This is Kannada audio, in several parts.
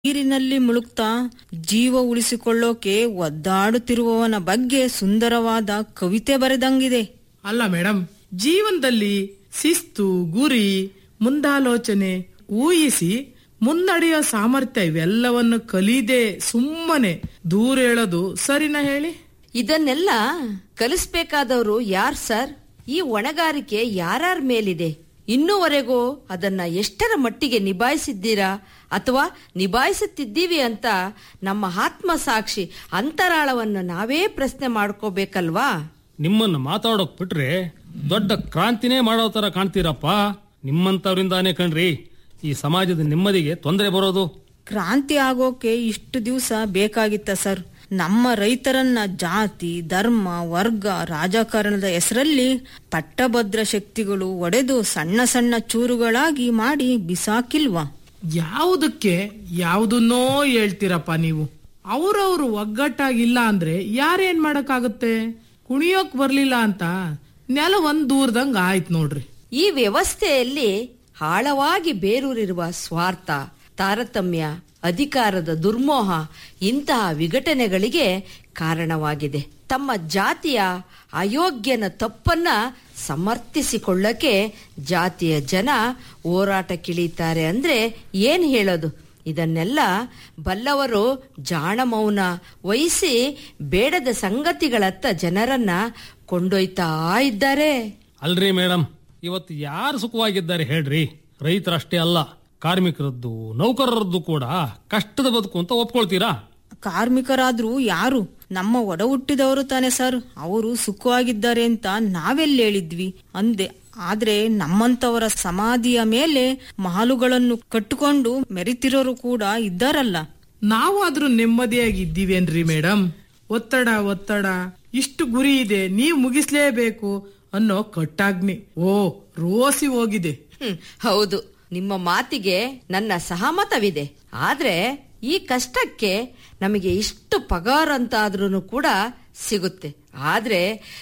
ನೀರಿನಲ್ಲಿ ಮುಳುಗ್ತಾ ಜೀವ ಉಳಿಸಿಕೊಳ್ಳೋಕೆ ಒದ್ದಾಡುತ್ತಿರುವವನ ಬಗ್ಗೆ ಸುಂದರವಾದ ಕವಿತೆ ಬರೆದಂಗಿದೆ ಅಲ್ಲ ಮೇಡಮ್ ಜೀವನದಲ್ಲಿ ಶಿಸ್ತು ಗುರಿ ಮುಂದಾಲೋಚನೆ ಊಹಿಸಿ ಮುನ್ನಡೆಯೋ ಸಾಮರ್ಥ್ಯ ಇವೆಲ್ಲವನ್ನು ಕಲೀದೆ ಸುಮ್ಮನೆ ದೂರ ಹೇಳೋದು ಸರಿನಾ ಹೇಳಿ ಇದನ್ನೆಲ್ಲ ಕಲಿಸ್ಬೇಕಾದವರು ಯಾರ್ ಸರ್ ಈ ಹೊಣೆಗಾರಿಕೆ ಯಾರ್ಯಾರ ಮೇಲಿದೆ ಇನ್ನೂವರೆಗೂ ಅದನ್ನ ಎಷ್ಟರ ಮಟ್ಟಿಗೆ ನಿಭಾಯಿಸಿದ್ದೀರಾ ಅಥವಾ ನಿಭಾಯಿಸುತ್ತಿದ್ದೀವಿ ಅಂತ ನಮ್ಮ ಆತ್ಮಸಾಕ್ಷಿ ಅಂತರಾಳವನ್ನು ನಾವೇ ಪ್ರಶ್ನೆ ಮಾಡ್ಕೋಬೇಕಲ್ವಾ ನಿಮ್ಮನ್ನ ಮಾತಾಡೋಕ್ ಬಿಟ್ರೆ ದೊಡ್ಡ ಕ್ರಾಂತಿನೇ ಮಾಡೋ ತರ ಕಾಣ್ತೀರಪ್ಪ ನಿಮ್ಮಂತವ್ರಿಂದಾನೇ ಕಣ್ರಿ ಈ ಸಮಾಜದ ನೆಮ್ಮದಿಗೆ ತೊಂದರೆ ಬರೋದು ಕ್ರಾಂತಿ ಆಗೋಕೆ ಇಷ್ಟು ದಿವಸ ಬೇಕಾಗಿತ್ತ ಸರ್ ನಮ್ಮ ರೈತರನ್ನ ಜಾತಿ ಧರ್ಮ ವರ್ಗ ರಾಜಕಾರಣದ ಹೆಸರಲ್ಲಿ ಪಟ್ಟಭದ್ರ ಶಕ್ತಿಗಳು ಒಡೆದು ಸಣ್ಣ ಸಣ್ಣ ಚೂರುಗಳಾಗಿ ಮಾಡಿ ಬಿಸಾಕಿಲ್ವಾ ಯಾವುದಕ್ಕೆ ಯಾವುದನ್ನೋ ಹೇಳ್ತೀರಪ್ಪ ನೀವು ಅವ್ರವ್ರು ಒಗ್ಗಟ್ಟಾಗಿಲ್ಲ ಅಂದ್ರೆ ಯಾರೇನ್ ಮಾಡಕ್ಕಾಗುತ್ತೆ ಕುಣಿಯೋಕ್ ಬರ್ಲಿಲ್ಲ ಅಂತ ನೆಲ ಒಂದ್ ದೂರದಂಗ ಆಯ್ತು ನೋಡ್ರಿ ಈ ವ್ಯವಸ್ಥೆಯಲ್ಲಿ ಆಳವಾಗಿ ಬೇರೂರಿರುವ ಸ್ವಾರ್ಥ ತಾರತಮ್ಯ ಅಧಿಕಾರದ ದುರ್ಮೋಹ ಇಂತಹ ವಿಘಟನೆಗಳಿಗೆ ಕಾರಣವಾಗಿದೆ ತಮ್ಮ ಜಾತಿಯ ಅಯೋಗ್ಯನ ತಪ್ಪನ್ನ ಸಮರ್ಥಿಸಿಕೊಳ್ಳಕ್ಕೆ ಜಾತಿಯ ಜನ ಹೋರಾಟಕ್ಕಿಳಿತಾರೆ ಅಂದ್ರೆ ಏನ್ ಹೇಳೋದು ಇದನ್ನೆಲ್ಲ ಬಲ್ಲವರು ಜಾಣ ಮೌನ ವಹಿಸಿ ಬೇಡದ ಸಂಗತಿಗಳತ್ತ ಜನರನ್ನ ಕೊಂಡೊಯ್ತಾ ಇದ್ದಾರೆ ಅಲ್ರಿ ಮೇಡಮ್ ಇವತ್ತು ಯಾರು ಸುಖವಾಗಿದ್ದಾರೆ ಹೇಳ್ರಿ ರೈತರಷ್ಟೇ ಅಲ್ಲ ಕಾರ್ಮಿಕರದ್ದು ನೌಕರರದ್ದು ಕೂಡ ಕಷ್ಟದ ಬದುಕು ಅಂತ ಒಪ್ಕೊಳ್ತೀರಾ ಕಾರ್ಮಿಕರಾದ್ರೂ ಯಾರು ನಮ್ಮ ಒಡ ಹುಟ್ಟಿದವರು ತಾನೆ ಸರ್ ಅವರು ಸುಖವಾಗಿದ್ದಾರೆ ಅಂತ ನಾವೆಲ್ಲಿ ಹೇಳಿದ್ವಿ ಅಂದೆ ಆದ್ರೆ ನಮ್ಮಂತವರ ಸಮಾಧಿಯ ಮೇಲೆ ಮಹಲುಗಳನ್ನು ಕಟ್ಟಿಕೊಂಡು ಮೆರಿತಿರೋರು ಕೂಡ ಇದ್ದಾರಲ್ಲ ನಾವಾದ್ರೂ ನೆಮ್ಮದಿಯಾಗಿದ್ದೀವೇನ್ರಿ ಮೇಡಮ್ ಒತ್ತಡ ಒತ್ತಡ ಇಷ್ಟು ಗುರಿ ಇದೆ ನೀವು ಮುಗಿಸ್ಲೇಬೇಕು ಅನ್ನೋ ಕಟ್ಟಾಗ್ನಿ ಓ ರೋಸಿ ಹೋಗಿದೆ ಹ್ಮ್, ಹೌದು ನಿಮ್ಮ ಮಾತಿಗೆ ನನ್ನ ಸಹಮತವಿದೆ ಆದ್ರೆ ಈ ಕಷ್ಟಕ್ಕೆ ನಮಗೆ ಇಷ್ಟು ಪಗಾರ ಅಂತಾದ್ರೂ ಕೂಡ ಸಿಗುತ್ತೆ ಆದ್ರೆ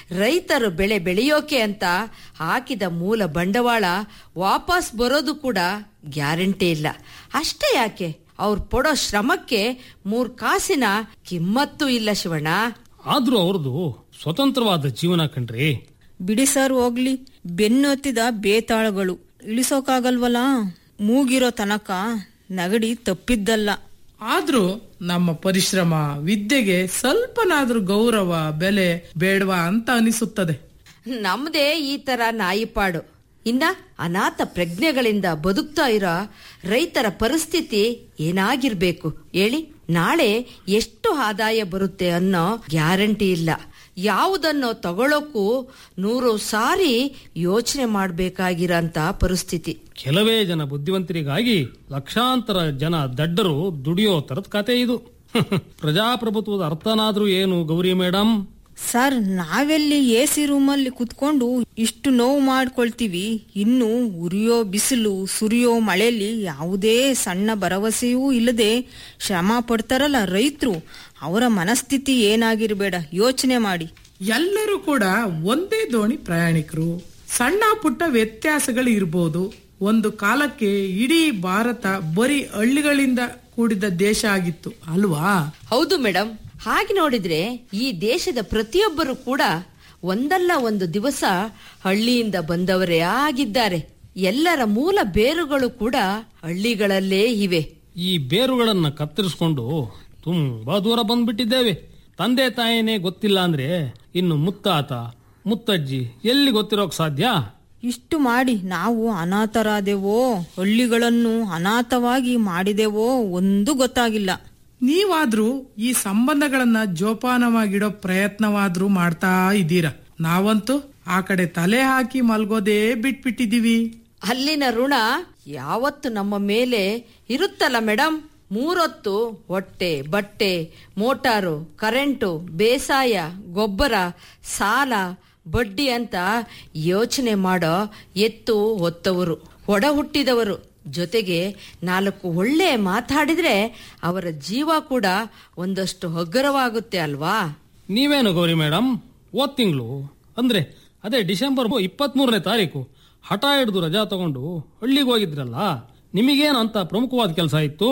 ರೈತರು ಬೆಳೆ ಬೆಳೆಯೋಕೆ ಅಂತ ಹಾಕಿದ ಮೂಲ ಬಂಡವಾಳ ವಾಪಸ್ ಬರೋದು ಕೂಡ ಗ್ಯಾರಂಟಿ ಇಲ್ಲ ಅಷ್ಟೇ ಯಾಕೆ ಅವ್ರು ಪಡೋ ಶ್ರಮಕ್ಕೆ ಮೂರ್ ಕಾಸಿನ ಕಿಮ್ಮತ್ತು ಇಲ್ಲ ಶಿವಣ್ಣ ಆದ್ರೂ ಅವ್ರದ್ದು ಸ್ವತಂತ್ರವಾದ ಜೀವನ ಕಣ್ರಿ ಬಿಡಿ ಸರ್ ಹೋಗ್ಲಿ ಬೆನ್ನೊತ್ತಿದ ಬೇತಾಳಗಳು ಇಳಿಸೋಕಾಗಲ್ವಲ್ಲ ಮೂಗಿರೋ ತನಕ ನಗಡಿ ತಪ್ಪಿದ್ದಲ್ಲ ಆದ್ರೂ ನಮ್ಮ ಪರಿಶ್ರಮ ವಿದ್ಯೆಗೆ ಸ್ವಲ್ಪನಾದ್ರೂ ಗೌರವ ಬೆಲೆ ಬೇಡವಾ ಅಂತ ಅನಿಸುತ್ತದೆ ನಮ್ದೇ ಈ ತರ ನಾಯಿಪಾಡು ಇನ್ನ ಅನಾಥ ಪ್ರಜ್ಞೆಗಳಿಂದ ಬದುಕ್ತಾ ಇರೋ ರೈತರ ಪರಿಸ್ಥಿತಿ ಏನಾಗಿರ್ಬೇಕು ಹೇಳಿ ನಾಳೆ ಎಷ್ಟು ಆದಾಯ ಬರುತ್ತೆ ಅನ್ನೋ ಗ್ಯಾರಂಟಿ ಇಲ್ಲ ಯಾವುದನ್ನೋ ತಗೊಳ್ಳೋಕ್ಕೂ ನೂರು ಸಾರಿ ಯೋಚನೆ ಮಾಡ್ಬೇಕಾಗಿರೋಂತ ಪರಿಸ್ಥಿತಿ ಕೆಲವೇ ಜನ ಬುದ್ಧಿವಂತರಿಗಾಗಿ ಲಕ್ಷಾಂತರ ಜನ ದಡ್ಡರು ದುಡಿಯೋ ತರದ ಕತೆ ಇದು ಪ್ರಜಾಪ್ರಭುತ್ವದ ಅರ್ಥನಾದ್ರೂ ಏನು ಗೌರಿ ಮೇಡಮ್ ಸರ್ ನಾವೆಲ್ಲಿ ಎ ಸಿ ರೂಮಲ್ಲಿ ಕುತ್ಕೊಂಡು ಇಷ್ಟು ನೋವು ಮಾಡ್ಕೊಳ್ತೀವಿ ಇನ್ನು ಉರಿಯೋ ಬಿಸಿಲು ಸುರಿಯೋ ಮಳೆಯಲ್ಲಿ ಯಾವುದೇ ಸಣ್ಣ ಭರವಸೆಯೂ ಇಲ್ಲದೆ ಶ್ರಮ ಪಡ್ತಾರಲ್ಲ ರೈತರು ಅವರ ಮನಸ್ಥಿತಿ ಏನಾಗಿರ್ಬೇಡ ಯೋಚನೆ ಮಾಡಿ ಎಲ್ಲರೂ ಕೂಡ ಒಂದೇ ದೋಣಿ ಪ್ರಯಾಣಿಕರು ಸಣ್ಣ ಪುಟ್ಟ ವ್ಯತ್ಯಾಸಗಳು ಇರ್ಬೋದು ಒಂದು ಕಾಲಕ್ಕೆ ಇಡೀ ಭಾರತ ಬರೀ ಹಳ್ಳಿಗಳಿಂದ ಕೂಡಿದ ದೇಶ ಆಗಿತ್ತು ಅಲ್ವಾ ಹೌದು ಮೇಡಮ್ ಹಾಗೆ ನೋಡಿದ್ರೆ ಈ ದೇಶದ ಪ್ರತಿಯೊಬ್ಬರು ಕೂಡ ಒಂದಲ್ಲ ಒಂದು ದಿವಸ ಹಳ್ಳಿಯಿಂದ ಬಂದವರೇ ಆಗಿದ್ದಾರೆ ಎಲ್ಲರ ಮೂಲ ಬೇರುಗಳು ಕೂಡ ಹಳ್ಳಿಗಳಲ್ಲೇ ಇವೆ ಈ ಬೇರುಗಳನ್ನ ಕತ್ತರಿಸ್ಕೊಂಡು ತುಂಬಾ ದೂರ ಬಂದ್ಬಿಟ್ಟಿದ್ದೇವೆ ತಂದೆ ತಾಯಿನೇ ಗೊತ್ತಿಲ್ಲ ಅಂದ್ರೆ ಇನ್ನು ಮುತ್ತಾತ ಮುತ್ತಜ್ಜಿ ಎಲ್ಲಿ ಗೊತ್ತಿರೋಕ್ ಸಾಧ್ಯ ಇಷ್ಟು ಮಾಡಿ ನಾವು ಅನಾಥರಾದೆವೋ ಹಳ್ಳಿಗಳನ್ನು ಅನಾಥವಾಗಿ ಮಾಡಿದೆವೋ ಒಂದು ಗೊತ್ತಾಗಿಲ್ಲ ನೀವಾದ್ರೂ ಈ ಸಂಬಂಧಗಳನ್ನ ಜೋಪಾನವಾಗಿಡೋ ಪ್ರಯತ್ನವಾದ್ರೂ ಮಾಡ್ತಾ ಇದ್ದೀರಾ ನಾವಂತೂ ಆ ಕಡೆ ತಲೆ ಹಾಕಿ ಮಲ್ಗೋದೇ ಬಿಟ್ಬಿಟ್ಟಿದೀವಿ ಅಲ್ಲಿನ ಋಣ ಯಾವತ್ತು ನಮ್ಮ ಮೇಲೆ ಇರುತ್ತಲ್ಲ ಮೇಡಮ್ ಮೂರೊತ್ತು ಹೊಟ್ಟೆ ಬಟ್ಟೆ ಮೋಟಾರು ಕರೆಂಟು ಬೇಸಾಯ ಗೊಬ್ಬರ ಸಾಲ ಬಡ್ಡಿ ಅಂತ ಯೋಚನೆ ಮಾಡೋ ಎತ್ತು ಹೊತ್ತವರು ಒಡ ಹುಟ್ಟಿದವರು ಜೊತೆಗೆ ನಾಲ್ಕು ಒಳ್ಳೆ ಮಾತಾಡಿದ್ರೆ ಅವರ ಜೀವ ಕೂಡ ಒಂದಷ್ಟು ಹಗ್ಗರವಾಗುತ್ತೆ ಅಲ್ವಾ ನೀವೇನು ಗೌರಿ ಮೇಡಮ್ ಓದ್ ತಿಂಗಳು ಅಂದ್ರೆ ಅದೇ ಡಿಸೆಂಬರ್ ಇಪ್ಪತ್ತ್ ಮೂರನೇ ತಾರೀಕು ಹಠ ಹಿಡಿದು ರಜಾ ತಗೊಂಡು ಹಳ್ಳಿಗೆ ಹೋಗಿದ್ರಲ್ಲ ನಿಮಗೇನು ಅಂತ ಪ್ರಮುಖವಾದ ಕೆಲಸ ಇತ್ತು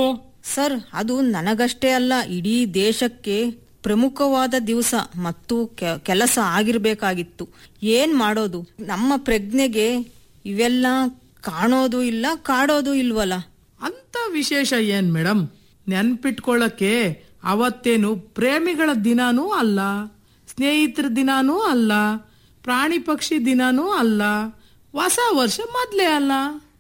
ಸರ್ ಅದು ನನಗಷ್ಟೇ ಅಲ್ಲ ಇಡೀ ದೇಶಕ್ಕೆ ಪ್ರಮುಖವಾದ ದಿವಸ ಮತ್ತು ಕೆ- ಕೆಲಸ ಆಗಿರ್ಬೇಕಾಗಿತ್ತು ಏನ್ ಮಾಡೋದು ನಮ್ಮ ಪ್ರಜ್ಞೆಗೆ ಇವೆಲ್ಲ ಕಾಣೋದು ಇಲ್ಲ ಕಾಡೋದು ಇಲ್ವಲ್ಲ ಅಂತ ವಿಶೇಷ ಏನ್ ಮೇಡಮ್ ನೆನ್ಪಿಟ್ಕೊಳ್ಳಕ್ಕೆ ಅವತ್ತೇನು ಪ್ರೇಮಿಗಳ ದಿನಾನೂ ಅಲ್ಲ ಸ್ನೇಹಿತರ ದಿನಾನೂ ಅಲ್ಲ ಪ್ರಾಣಿ ಪಕ್ಷಿ ದಿನಾನೂ ಅಲ್ಲ ಹೊಸ ವರ್ಷ ಮೊದ್ಲೇ ಅಲ್ಲ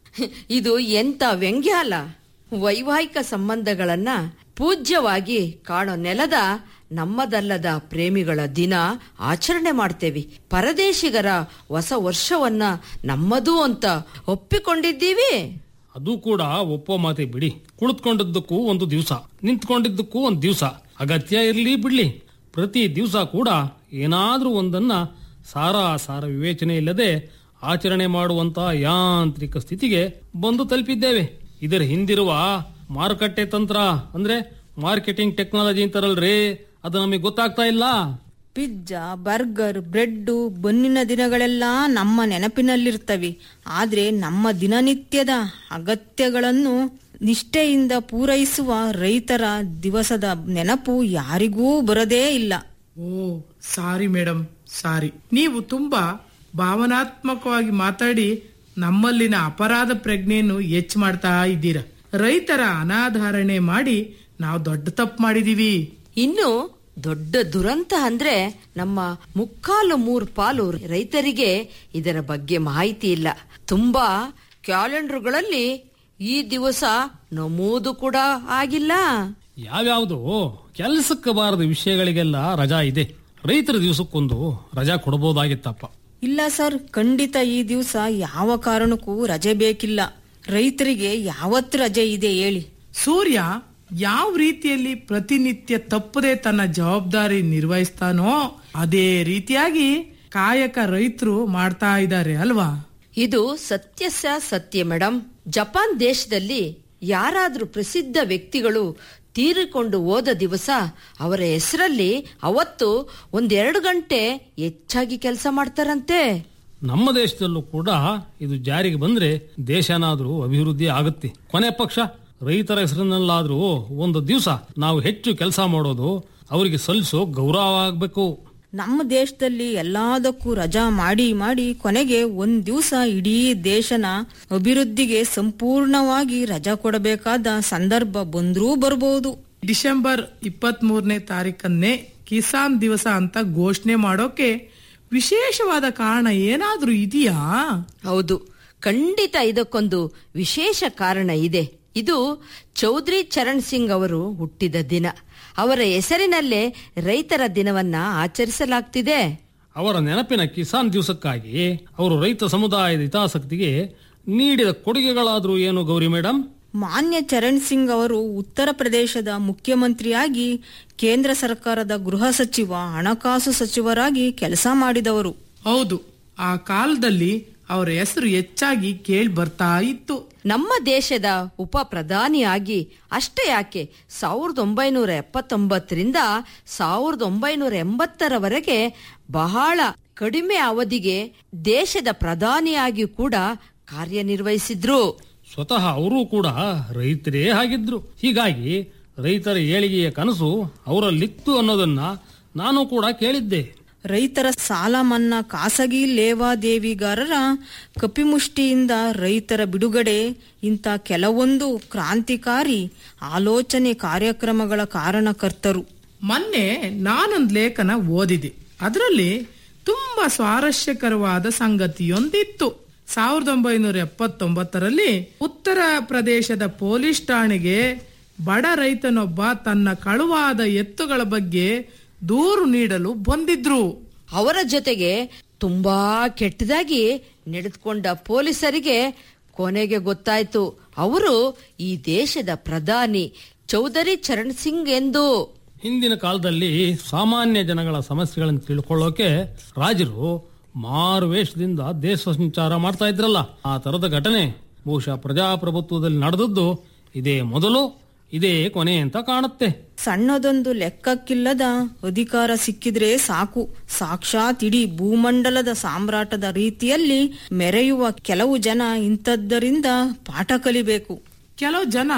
ಇದು ಎಂತ ವ್ಯಂಗ್ಯ ಅಲ್ಲ ವೈವಾಹಿಕ ಸಂಬಂಧಗಳನ್ನ ಪೂಜ್ಯವಾಗಿ ಕಾಣೋ ನೆಲದ ನಮ್ಮದಲ್ಲದ ಪ್ರೇಮಿಗಳ ದಿನ ಆಚರಣೆ ಮಾಡ್ತೇವಿ ಪರದೇಶಿಗರ ಹೊಸ ವರ್ಷವನ್ನ ನಮ್ಮದು ಅಂತ ಒಪ್ಪಿಕೊಂಡಿದ್ದೀವಿ ಅದು ಕೂಡ ಒಪ್ಪೋ ಮಾತೆ ಬಿಡಿ ಕುಳಿತುಕೊಂಡಿದ್ದಕ್ಕೂ ಒಂದು ದಿವಸ ನಿಂತ್ಕೊಂಡಿದ್ದಕ್ಕೂ ಒಂದು ದಿವಸ ಅಗತ್ಯ ಇರಲಿ ಬಿಡ್ಲಿ ಪ್ರತಿ ದಿವಸ ಕೂಡ ಏನಾದ್ರೂ ಒಂದನ್ನ ಸಾರಾ ಸಾರ ವಿವೇಚನೆ ಇಲ್ಲದೆ ಆಚರಣೆ ಮಾಡುವಂತ ಯಾಂತ್ರಿಕ ಸ್ಥಿತಿಗೆ ಬಂದು ತಲುಪಿದ್ದೇವೆ ಇದರ ಹಿಂದಿರುವ ಮಾರುಕಟ್ಟೆ ತಂತ್ರ ಅಂದ್ರೆ ಮಾರ್ಕೆಟಿಂಗ್ ಟೆಕ್ನಾಲಜಿ ಅಂತಾರಲ್ರಿ ಅದು ನಮಗೆ ಗೊತ್ತಾಗ್ತಾ ಇಲ್ಲ ಪಿಜ್ಜಾ ಬರ್ಗರ್ ಬ್ರೆಡ್ಡು ಬನ್ನಿನ ದಿನಗಳೆಲ್ಲ ನಮ್ಮ ನೆನಪಿನಲ್ಲಿರ್ತವೆ ಆದ್ರೆ ನಮ್ಮ ದಿನನಿತ್ಯದ ಅಗತ್ಯಗಳನ್ನು ನಿಷ್ಠೆಯಿಂದ ಪೂರೈಸುವ ರೈತರ ದಿವಸದ ನೆನಪು ಯಾರಿಗೂ ಬರದೇ ಇಲ್ಲ ಓ ಸಾರಿ ಮೇಡಮ್ ಸಾರಿ ನೀವು ತುಂಬಾ ಭಾವನಾತ್ಮಕವಾಗಿ ಮಾತಾಡಿ ನಮ್ಮಲ್ಲಿನ ಅಪರಾಧ ಪ್ರಜ್ಞೆಯನ್ನು ಹೆಚ್ಚು ಮಾಡ್ತಾ ಇದ್ದೀರಾ ರೈತರ ಅನಾಧಾರಣೆ ಮಾಡಿ ನಾವು ದೊಡ್ಡ ತಪ್ಪು ಮಾಡಿದೀವಿ ಇನ್ನು ದೊಡ್ಡ ದುರಂತ ಅಂದ್ರೆ ನಮ್ಮ ಮುಕ್ಕಾಲು ಮೂರು ಪಾಲು ರೈತರಿಗೆ ಇದರ ಬಗ್ಗೆ ಮಾಹಿತಿ ಇಲ್ಲ ತುಂಬಾ ಕ್ಯಾಲೆಂಡರ್ಗಳಲ್ಲಿ ಈ ದಿವಸ ನಮೂದು ಕೂಡ ಆಗಿಲ್ಲ ಯಾವ್ಯಾವುದು ಕೆಲಸಕ್ಕೆ ಬಾರದ ವಿಷಯಗಳಿಗೆಲ್ಲ ರಜಾ ಇದೆ ರೈತರ ದಿವಸಕ್ಕೊಂದು ರಜಾ ಕೊಡಬಹುದಾಗಿತ್ತಪ್ಪ ಇಲ್ಲ ಸರ್ ಖಂಡಿತ ಈ ದಿವಸ ಯಾವ ಕಾರಣಕ್ಕೂ ರಜೆ ಬೇಕಿಲ್ಲ ರೈತರಿಗೆ ಯಾವತ್ತು ರಜೆ ಇದೆ ಹೇಳಿ ಸೂರ್ಯ ಯಾವ ರೀತಿಯಲ್ಲಿ ಪ್ರತಿನಿತ್ಯ ತಪ್ಪದೆ ತನ್ನ ಜವಾಬ್ದಾರಿ ನಿರ್ವಹಿಸ್ತಾನೋ ಅದೇ ರೀತಿಯಾಗಿ ಕಾಯಕ ರೈತರು ಮಾಡ್ತಾ ಇದ್ದಾರೆ ಅಲ್ವಾ ಇದು ಸತ್ಯ ಸ ಸತ್ಯ ಮೇಡಮ್ ಜಪಾನ್ ದೇಶದಲ್ಲಿ ಯಾರಾದ್ರೂ ಪ್ರಸಿದ್ಧ ವ್ಯಕ್ತಿಗಳು ತೀರಿಕೊಂಡು ಹೋದ ದಿವಸ ಅವರ ಹೆಸರಲ್ಲಿ ಅವತ್ತು ಒಂದೆರಡು ಗಂಟೆ ಹೆಚ್ಚಾಗಿ ಕೆಲಸ ಮಾಡ್ತಾರಂತೆ ನಮ್ಮ ದೇಶದಲ್ಲೂ ಕೂಡ ಇದು ಜಾರಿಗೆ ಬಂದ್ರೆ ದೇಶನಾದ್ರೂ ಅಭಿವೃದ್ಧಿ ಆಗುತ್ತೆ ಕೊನೆ ಪಕ್ಷ ರೈತರ ಹೆಸರಿನಲ್ಲಾದ್ರೂ ಒಂದು ದಿವಸ ನಾವು ಹೆಚ್ಚು ಕೆಲಸ ಮಾಡೋದು ಅವರಿಗೆ ಸಲ್ಲಿಸೋ ಗೌರವ ಆಗ್ಬೇಕು ನಮ್ಮ ದೇಶದಲ್ಲಿ ಎಲ್ಲದಕ್ಕೂ ರಜಾ ಮಾಡಿ ಮಾಡಿ ಕೊನೆಗೆ ಒಂದ್ ದಿವಸ ಇಡೀ ದೇಶನ ಅಭಿವೃದ್ಧಿಗೆ ಸಂಪೂರ್ಣವಾಗಿ ರಜಾ ಕೊಡಬೇಕಾದ ಸಂದರ್ಭ ಬಂದ್ರೂ ಬರಬಹುದು ಡಿಸೆಂಬರ್ ಇಪ್ಪತ್ತ್ ಮೂರನೇ ತಾರೀಕನ್ನೇ ಕಿಸಾನ್ ದಿವಸ ಅಂತ ಘೋಷಣೆ ಮಾಡೋಕೆ ವಿಶೇಷವಾದ ಕಾರಣ ಏನಾದ್ರೂ ಇದೆಯಾ ಹೌದು ಖಂಡಿತ ಇದಕ್ಕೊಂದು ವಿಶೇಷ ಕಾರಣ ಇದೆ ಇದು ಚೌಧರಿ ಚರಣ್ ಸಿಂಗ್ ಅವರು ಹುಟ್ಟಿದ ದಿನ ಅವರ ಹೆಸರಿನಲ್ಲೇ ರೈತರ ದಿನವನ್ನ ಆಚರಿಸಲಾಗ್ತಿದೆ ಅವರ ನೆನಪಿನ ಕಿಸಾನ್ ದಿವಸಕ್ಕಾಗಿ ಅವರು ರೈತ ಸಮುದಾಯದ ಹಿತಾಸಕ್ತಿಗೆ ನೀಡಿದ ಕೊಡುಗೆಗಳಾದ್ರೂ ಏನು ಗೌರಿ ಮೇಡಮ್ ಮಾನ್ಯ ಚರಣ್ ಸಿಂಗ್ ಅವರು ಉತ್ತರ ಪ್ರದೇಶದ ಮುಖ್ಯಮಂತ್ರಿಯಾಗಿ ಕೇಂದ್ರ ಸರ್ಕಾರದ ಗೃಹ ಸಚಿವ ಹಣಕಾಸು ಸಚಿವರಾಗಿ ಕೆಲಸ ಮಾಡಿದವರು ಹೌದು ಆ ಕಾಲದಲ್ಲಿ ಅವರ ಹೆಸರು ಹೆಚ್ಚಾಗಿ ಕೇಳಿ ಬರ್ತಾ ಇತ್ತು ನಮ್ಮ ದೇಶದ ಉಪ ಪ್ರಧಾನಿಯಾಗಿ ಅಷ್ಟೇ ಯಾಕೆ ಸಾವಿರದ ಒಂಬೈನೂರ ಎಪ್ಪತ್ತೊಂಬತ್ತರಿಂದ ಸಾವಿರದ ಒಂಬೈನೂರ ಎಂಬತ್ತರವರೆಗೆ ಬಹಳ ಕಡಿಮೆ ಅವಧಿಗೆ ದೇಶದ ಪ್ರಧಾನಿಯಾಗಿ ಕೂಡ ಕಾರ್ಯನಿರ್ವಹಿಸಿದ್ರು ಸ್ವತಃ ಅವರೂ ಕೂಡ ರೈತರೇ ಆಗಿದ್ರು ಹೀಗಾಗಿ ರೈತರ ಏಳಿಗೆಯ ಕನಸು ಅವರಲ್ಲಿತ್ತು ಅನ್ನೋದನ್ನ ನಾನು ಕೂಡ ಕೇಳಿದ್ದೆ ರೈತರ ಸಾಲ ಮನ್ನಾ ಖಾಸಗಿ ಲೇವಾದೇವಿಗಾರರ ಕಪಿಮುಷ್ಟಿಯಿಂದ ರೈತರ ಬಿಡುಗಡೆ ಇಂಥ ಕೆಲವೊಂದು ಕ್ರಾಂತಿಕಾರಿ ಆಲೋಚನೆ ಕಾರ್ಯಕ್ರಮಗಳ ಕಾರಣಕರ್ತರು ಮೊನ್ನೆ ನಾನೊಂದು ಲೇಖನ ಓದಿದೆ ಅದರಲ್ಲಿ ತುಂಬಾ ಸ್ವಾರಸ್ಯಕರವಾದ ಸಂಗತಿಯೊಂದಿತ್ತು ಸಾವಿರದ ಒಂಬೈನೂರ ಎಪ್ಪತ್ತೊಂಬತ್ತರಲ್ಲಿ ಉತ್ತರ ಪ್ರದೇಶದ ಪೊಲೀಸ್ ಠಾಣೆಗೆ ಬಡ ರೈತನೊಬ್ಬ ತನ್ನ ಕಳುವಾದ ಎತ್ತುಗಳ ಬಗ್ಗೆ ದೂರು ನೀಡಲು ಬಂದಿದ್ರು ಅವರ ಜೊತೆಗೆ ತುಂಬಾ ಕೆಟ್ಟದಾಗಿ ನಡೆದುಕೊಂಡ ಪೊಲೀಸರಿಗೆ ಕೊನೆಗೆ ಗೊತ್ತಾಯ್ತು ಅವರು ಈ ದೇಶದ ಪ್ರಧಾನಿ ಚೌಧರಿ ಚರಣ್ ಸಿಂಗ್ ಎಂದು ಹಿಂದಿನ ಕಾಲದಲ್ಲಿ ಸಾಮಾನ್ಯ ಜನಗಳ ಸಮಸ್ಯೆಗಳನ್ನು ತಿಳ್ಕೊಳ್ಳೋಕೆ ರಾಜರು ಮಾರುವೇಷದಿಂದ ದೇಶ ಸಂಚಾರ ಮಾಡ್ತಾ ಇದ್ರಲ್ಲ ಆ ತರದ ಘಟನೆ ಬಹುಶಃ ಪ್ರಜಾಪ್ರಭುತ್ವದಲ್ಲಿ ನಡೆದದ್ದು ಇದೇ ಮೊದಲು ಇದೇ ಕೊನೆ ಅಂತ ಕಾಣುತ್ತೆ ಸಣ್ಣದೊಂದು ಲೆಕ್ಕಕ್ಕಿಲ್ಲದ ಅಧಿಕಾರ ಸಿಕ್ಕಿದ್ರೆ ಸಾಕು ಸಾಕ್ಷಾತ್ ಇಡೀ ಭೂಮಂಡಲದ ಸಾಮ್ರಾಟದ ರೀತಿಯಲ್ಲಿ ಮೆರೆಯುವ ಕೆಲವು ಜನ ಇಂಥದ್ದರಿಂದ ಪಾಠ ಕಲಿಬೇಕು ಕೆಲವು ಜನ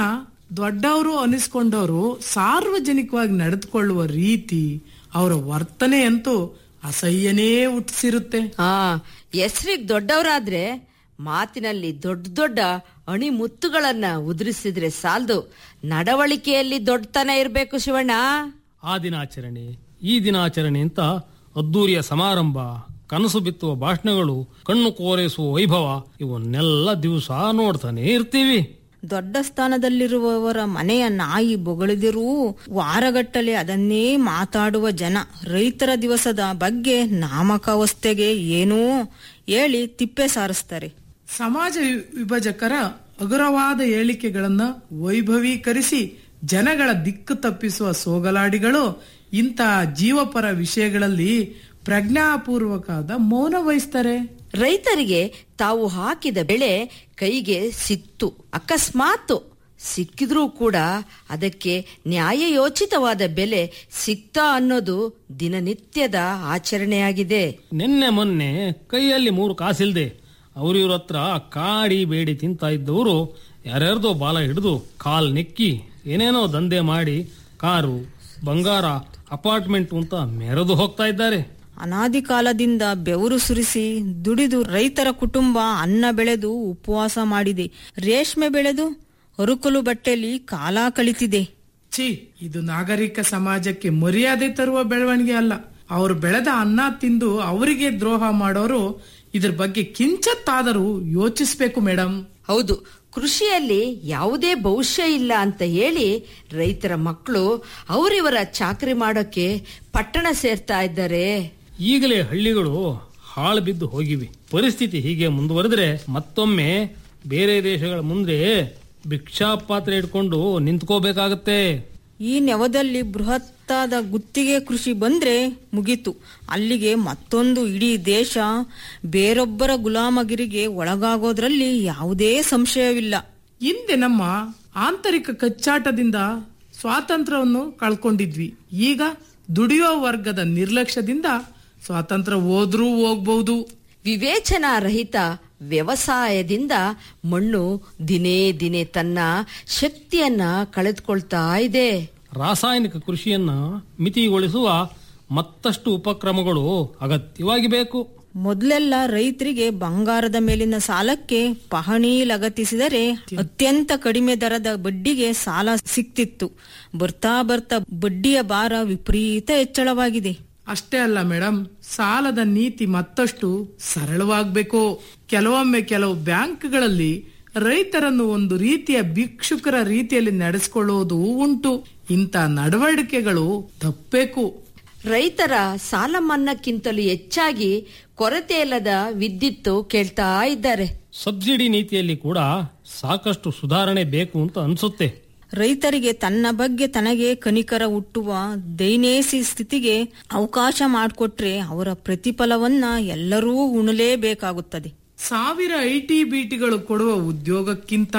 ದೊಡ್ಡವರು ಅನಿಸ್ಕೊಂಡವರು ಸಾರ್ವಜನಿಕವಾಗಿ ನಡೆದುಕೊಳ್ಳುವ ರೀತಿ ಅವರ ವರ್ತನೆ ಅಂತೂ ಅಸಹ್ಯನೇ ಹುಟ್ಟಿಸಿರುತ್ತೆ ಆ ಹೆಸ್ರಿಗ್ ದೊಡ್ಡವರಾದ್ರೆ ಮಾತಿನಲ್ಲಿ ದೊಡ್ಡ ದೊಡ್ಡ ಅಣಿ ಮುತ್ತುಗಳನ್ನ ಉದುರಿಸಿದ್ರೆ ಸಾಲ್ದು ನಡವಳಿಕೆಯಲ್ಲಿ ದೊಡ್ಡತನ ಇರ್ಬೇಕು ಶಿವಣ್ಣ ಆ ದಿನಾಚರಣೆ ಈ ದಿನಾಚರಣೆ ಅಂತ ಅದ್ದೂರಿಯ ಸಮಾರಂಭ ಕನಸು ಬಿತ್ತುವ ಭಾಷಣಗಳು ಕಣ್ಣು ಕೋರೈಸುವ ವೈಭವ ಇವನ್ನೆಲ್ಲ ದಿವಸ ನೋಡ್ತಾನೆ ಇರ್ತೀವಿ ದೊಡ್ಡ ಸ್ಥಾನದಲ್ಲಿರುವವರ ಮನೆಯ ನಾಯಿ ಬೊಗಳಿದರೂ ವಾರಗಟ್ಟಲೆ ಅದನ್ನೇ ಮಾತಾಡುವ ಜನ ರೈತರ ದಿವಸದ ಬಗ್ಗೆ ನಾಮಕಾವಸ್ಥೆಗೆ ಏನೋ ಹೇಳಿ ತಿಪ್ಪೆ ಸಾರಿಸ್ತಾರೆ ಸಮಾಜ ವಿ- ವಿಭಜಕರ ಹಗುರವಾದ ಹೇಳಿಕೆಗಳನ್ನ ವೈಭವೀಕರಿಸಿ ಜನಗಳ ದಿಕ್ಕು ತಪ್ಪಿಸುವ ಸೋಗಲಾಡಿಗಳು ಇಂತಹ ಜೀವಪರ ವಿಷಯಗಳಲ್ಲಿ ಪ್ರಜ್ಞಾಪೂರ್ವಕವಾದ ಮೌನ ವಹಿಸ್ತಾರೆ ರೈತರಿಗೆ ತಾವು ಹಾಕಿದ ಬೆಳೆ ಕೈಗೆ ಸಿಕ್ತು ಅಕಸ್ಮಾತ್ ಸಿಕ್ಕಿದ್ರೂ ಕೂಡ ಅದಕ್ಕೆ ನ್ಯಾಯಯೋಚಿತವಾದ ಬೆಲೆ ಸಿಕ್ತಾ ಅನ್ನೋದು ದಿನನಿತ್ಯದ ಆಚರಣೆಯಾಗಿದೆ ನಿನ್ನೆ ಮೊನ್ನೆ ಕೈಯಲ್ಲಿ ಮೂರು ಕಾಸಿಲ್ದೆ ಅವ್ರಿವ್ರ ಹತ್ರ ಕಾಡಿ ಬೇಡಿ ತಿಂತ ಇದ್ದವರು ಯಾರ್ಯಾರ್ದೋ ಬಾಲ ಹಿಡಿದು ಕಾಲ್ ನೆಕ್ಕಿ ಏನೇನೋ ದಂಧೆ ಮಾಡಿ ಕಾರು ಬಂಗಾರ ಅಪಾರ್ಟ್ಮೆಂಟ್ ಅಂತ ಮೆರೆದು ಹೋಗ್ತಾ ಇದ್ದಾರೆ ಅನಾದಿ ಕಾಲದಿಂದ ಬೆವರು ಸುರಿಸಿ ದುಡಿದು ರೈತರ ಕುಟುಂಬ ಅನ್ನ ಬೆಳೆದು ಉಪವಾಸ ಮಾಡಿದೆ ರೇಷ್ಮೆ ಬೆಳೆದು ಹರುಕಲು ಬಟ್ಟೆಯಲ್ಲಿ ಕಾಲ ಕಳಿತಿದೆ ಛೀ ಇದು ನಾಗರಿಕ ಸಮಾಜಕ್ಕೆ ಮರ್ಯಾದೆ ತರುವ ಬೆಳವಣಿಗೆ ಅಲ್ಲ ಅವರು ಬೆಳೆದ ಅನ್ನ ತಿಂದು ಅವರಿಗೆ ದ್ರೋಹ ಮಾಡೋರು ಇದ್ರ ಬಗ್ಗೆ ಕಿಂಚತ್ತಾದರೂ ಯೋಚಿಸ್ಬೇಕು ಮೇಡಮ್ ಹೌದು ಕೃಷಿಯಲ್ಲಿ ಯಾವುದೇ ಭವಿಷ್ಯ ಇಲ್ಲ ಅಂತ ಹೇಳಿ ರೈತರ ಮಕ್ಕಳು ಅವರಿವರ ಚಾಕರಿ ಮಾಡೋಕೆ ಪಟ್ಟಣ ಸೇರ್ತಾ ಇದ್ದಾರೆ ಈಗಲೇ ಹಳ್ಳಿಗಳು ಹಾಳು ಬಿದ್ದು ಹೋಗಿವೆ ಪರಿಸ್ಥಿತಿ ಹೀಗೆ ಮುಂದುವರೆದ್ರೆ ಮತ್ತೊಮ್ಮೆ ಬೇರೆ ದೇಶಗಳ ಮುಂದೆ ಭಿಕ್ಷಾ ಪಾತ್ರೆ ಇಟ್ಕೊಂಡು ನಿಂತ್ಕೋಬೇಕಾಗತ್ತೆ ಈ ನೆವದಲ್ಲಿ ಬೃಹತ್ತಾದ ಗುತ್ತಿಗೆ ಕೃಷಿ ಬಂದ್ರೆ ಮುಗೀತು ಅಲ್ಲಿಗೆ ಮತ್ತೊಂದು ಇಡೀ ದೇಶ ಬೇರೊಬ್ಬರ ಗುಲಾಮಗಿರಿಗೆ ಒಳಗಾಗೋದ್ರಲ್ಲಿ ಯಾವುದೇ ಸಂಶಯವಿಲ್ಲ ಹಿಂದೆ ನಮ್ಮ ಆಂತರಿಕ ಕಚ್ಚಾಟದಿಂದ ಸ್ವಾತಂತ್ರ್ಯವನ್ನು ಕಳ್ಕೊಂಡಿದ್ವಿ ಈಗ ದುಡಿಯೋ ವರ್ಗದ ನಿರ್ಲಕ್ಷ್ಯದಿಂದ ಸ್ವಾತಂತ್ರ್ಯ ಹೋದ್ರೂ ಹೋಗ್ಬಹುದು ವಿವೇಚನಾ ರಹಿತ ವ್ಯವಸಾಯದಿಂದ ಮಣ್ಣು ದಿನೇ ದಿನೇ ತನ್ನ ಶಕ್ತಿಯನ್ನ ಕಳೆದುಕೊಳ್ತಾ ಇದೆ ರಾಸಾಯನಿಕ ಕೃಷಿಯನ್ನ ಮಿತಿಗೊಳಿಸುವ ಮತ್ತಷ್ಟು ಉಪಕ್ರಮಗಳು ಅಗತ್ಯವಾಗಿ ಬೇಕು ಮೊದಲೆಲ್ಲ ರೈತರಿಗೆ ಬಂಗಾರದ ಮೇಲಿನ ಸಾಲಕ್ಕೆ ಪಹಣಿ ಲಗತ್ತಿಸಿದರೆ ಅತ್ಯಂತ ಕಡಿಮೆ ದರದ ಬಡ್ಡಿಗೆ ಸಾಲ ಸಿಕ್ತಿತ್ತು ಬರ್ತಾ ಬರ್ತಾ ಬಡ್ಡಿಯ ಭಾರ ವಿಪರೀತ ಹೆಚ್ಚಳವಾಗಿದೆ ಅಷ್ಟೇ ಅಲ್ಲ ಮೇಡಮ್ ಸಾಲದ ನೀತಿ ಮತ್ತಷ್ಟು ಸರಳವಾಗಬೇಕು ಕೆಲವೊಮ್ಮೆ ಕೆಲವು ಬ್ಯಾಂಕ್ಗಳಲ್ಲಿ ರೈತರನ್ನು ಒಂದು ರೀತಿಯ ಭಿಕ್ಷುಕರ ರೀತಿಯಲ್ಲಿ ನಡೆಸಿಕೊಳ್ಳುವುದು ಉಂಟು ಇಂಥ ನಡವಳಿಕೆಗಳು ತಪ್ಪಬೇಕು ರೈತರ ಸಾಲ ಮನ್ನಾಕ್ಕಿಂತಲೂ ಹೆಚ್ಚಾಗಿ ಕೊರತೆ ಇಲ್ಲದ ವಿದ್ಯುತ್ತು ಕೇಳ್ತಾ ಇದ್ದಾರೆ ಸಬ್ಸಿಡಿ ನೀತಿಯಲ್ಲಿ ಕೂಡ ಸಾಕಷ್ಟು ಸುಧಾರಣೆ ಬೇಕು ಅಂತ ಅನ್ಸುತ್ತೆ ರೈತರಿಗೆ ತನ್ನ ಬಗ್ಗೆ ತನಗೆ ಕನಿಕರ ಹುಟ್ಟುವ ದೈನೇಸಿ ಸ್ಥಿತಿಗೆ ಅವಕಾಶ ಮಾಡಿಕೊಟ್ರೆ ಅವರ ಪ್ರತಿಫಲವನ್ನ ಎಲ್ಲರೂ ಉಣಲೇಬೇಕಾಗುತ್ತದೆ ಸಾವಿರ ಐ ಟಿ ಬಿಟಿಗಳು ಕೊಡುವ ಉದ್ಯೋಗಕ್ಕಿಂತ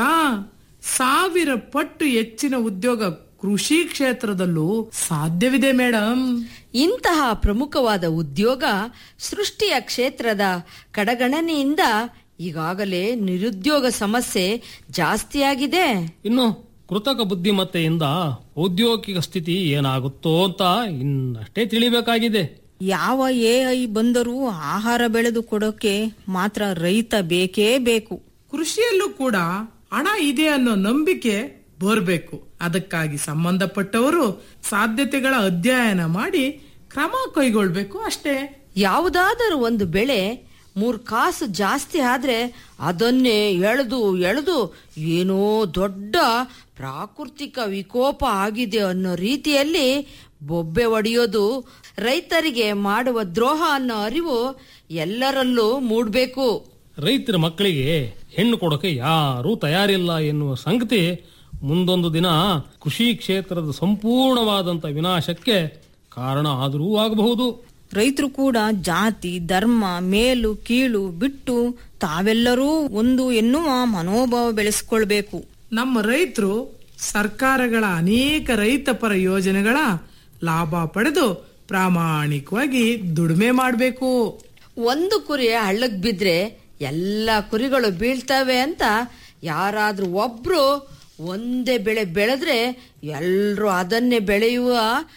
ಸಾವಿರ ಪಟ್ಟು ಹೆಚ್ಚಿನ ಉದ್ಯೋಗ ಕೃಷಿ ಕ್ಷೇತ್ರದಲ್ಲೂ ಸಾಧ್ಯವಿದೆ ಮೇಡಮ್ ಇಂತಹ ಪ್ರಮುಖವಾದ ಉದ್ಯೋಗ ಸೃಷ್ಟಿಯ ಕ್ಷೇತ್ರದ ಕಡಗಣನೆಯಿಂದ ಈಗಾಗಲೇ ನಿರುದ್ಯೋಗ ಸಮಸ್ಯೆ ಜಾಸ್ತಿಯಾಗಿದೆ ಇನ್ನು ಕೃತಕ ಬುದ್ಧಿಮತ್ತೆಯಿಂದ ಔದ್ಯೋಗಿಕ ಸ್ಥಿತಿ ಏನಾಗುತ್ತೋ ಅಂತ ಇನ್ನಷ್ಟೇ ತಿಳಿಬೇಕಾಗಿದೆ ಯಾವ ಎಐ ಬಂದರೂ ಆಹಾರ ಬೆಳೆದು ಕೊಡೋಕೆ ಮಾತ್ರ ರೈತ ಬೇಕೇ ಬೇಕು ಕೃಷಿಯಲ್ಲೂ ಕೂಡ ಹಣ ಇದೆ ಅನ್ನೋ ನಂಬಿಕೆ ಬರಬೇಕು ಅದಕ್ಕಾಗಿ ಸಂಬಂಧಪಟ್ಟವರು ಸಾಧ್ಯತೆಗಳ ಅಧ್ಯಯನ ಮಾಡಿ ಕ್ರಮ ಕೈಗೊಳ್ಬೇಕು ಅಷ್ಟೇ ಯಾವುದಾದರೂ ಒಂದು ಬೆಳೆ ಮೂರ್ ಕಾಸು ಜಾಸ್ತಿ ಆದ್ರೆ ಅದನ್ನೇ ಎಳೆದು ಎಳೆದು ಏನೋ ದೊಡ್ಡ ಪ್ರಾಕೃತಿಕ ವಿಕೋಪ ಆಗಿದೆ ಅನ್ನೋ ರೀತಿಯಲ್ಲಿ ಬೊಬ್ಬೆ ಒಡೆಯೋದು ರೈತರಿಗೆ ಮಾಡುವ ದ್ರೋಹ ಅನ್ನೋ ಅರಿವು ಎಲ್ಲರಲ್ಲೂ ಮೂಡ್ಬೇಕು ರೈತರ ಮಕ್ಕಳಿಗೆ ಹೆಣ್ಣು ಕೊಡೋಕೆ ಯಾರೂ ತಯಾರಿಲ್ಲ ಎನ್ನುವ ಸಂಗತಿ ಮುಂದೊಂದು ದಿನ ಕೃಷಿ ಕ್ಷೇತ್ರದ ಸಂಪೂರ್ಣವಾದಂತ ವಿನಾಶಕ್ಕೆ ಕಾರಣ ಆದರೂ ಆಗಬಹುದು ರೈತರು ಕೂಡ ಜಾತಿ ಧರ್ಮ ಮೇಲು ಕೀಳು ಬಿಟ್ಟು ತಾವೆಲ್ಲರೂ ಒಂದು ಎನ್ನುವ ಮನೋಭಾವ ಬೆಳೆಸಿಕೊಳ್ಬೇಕು ನಮ್ಮ ರೈತರು ಸರ್ಕಾರಗಳ ಅನೇಕ ರೈತಪರ ಯೋಜನೆಗಳ ಲಾಭ ಪಡೆದು ಪ್ರಾಮಾಣಿಕವಾಗಿ ದುಡಿಮೆ ಮಾಡಬೇಕು ಒಂದು ಕುರಿ ಹಳ್ಳಕ್ ಬಿದ್ರೆ ಎಲ್ಲ ಕುರಿಗಳು ಬೀಳ್ತವೆ ಅಂತ ಯಾರಾದ್ರೂ ಒಬ್ರು ಒಂದೇ ಬೆಳೆ ಬೆಳೆದ್ರೆ ಎಲ್ರೂ ಅದನ್ನೇ ಬೆಳೆಯುವ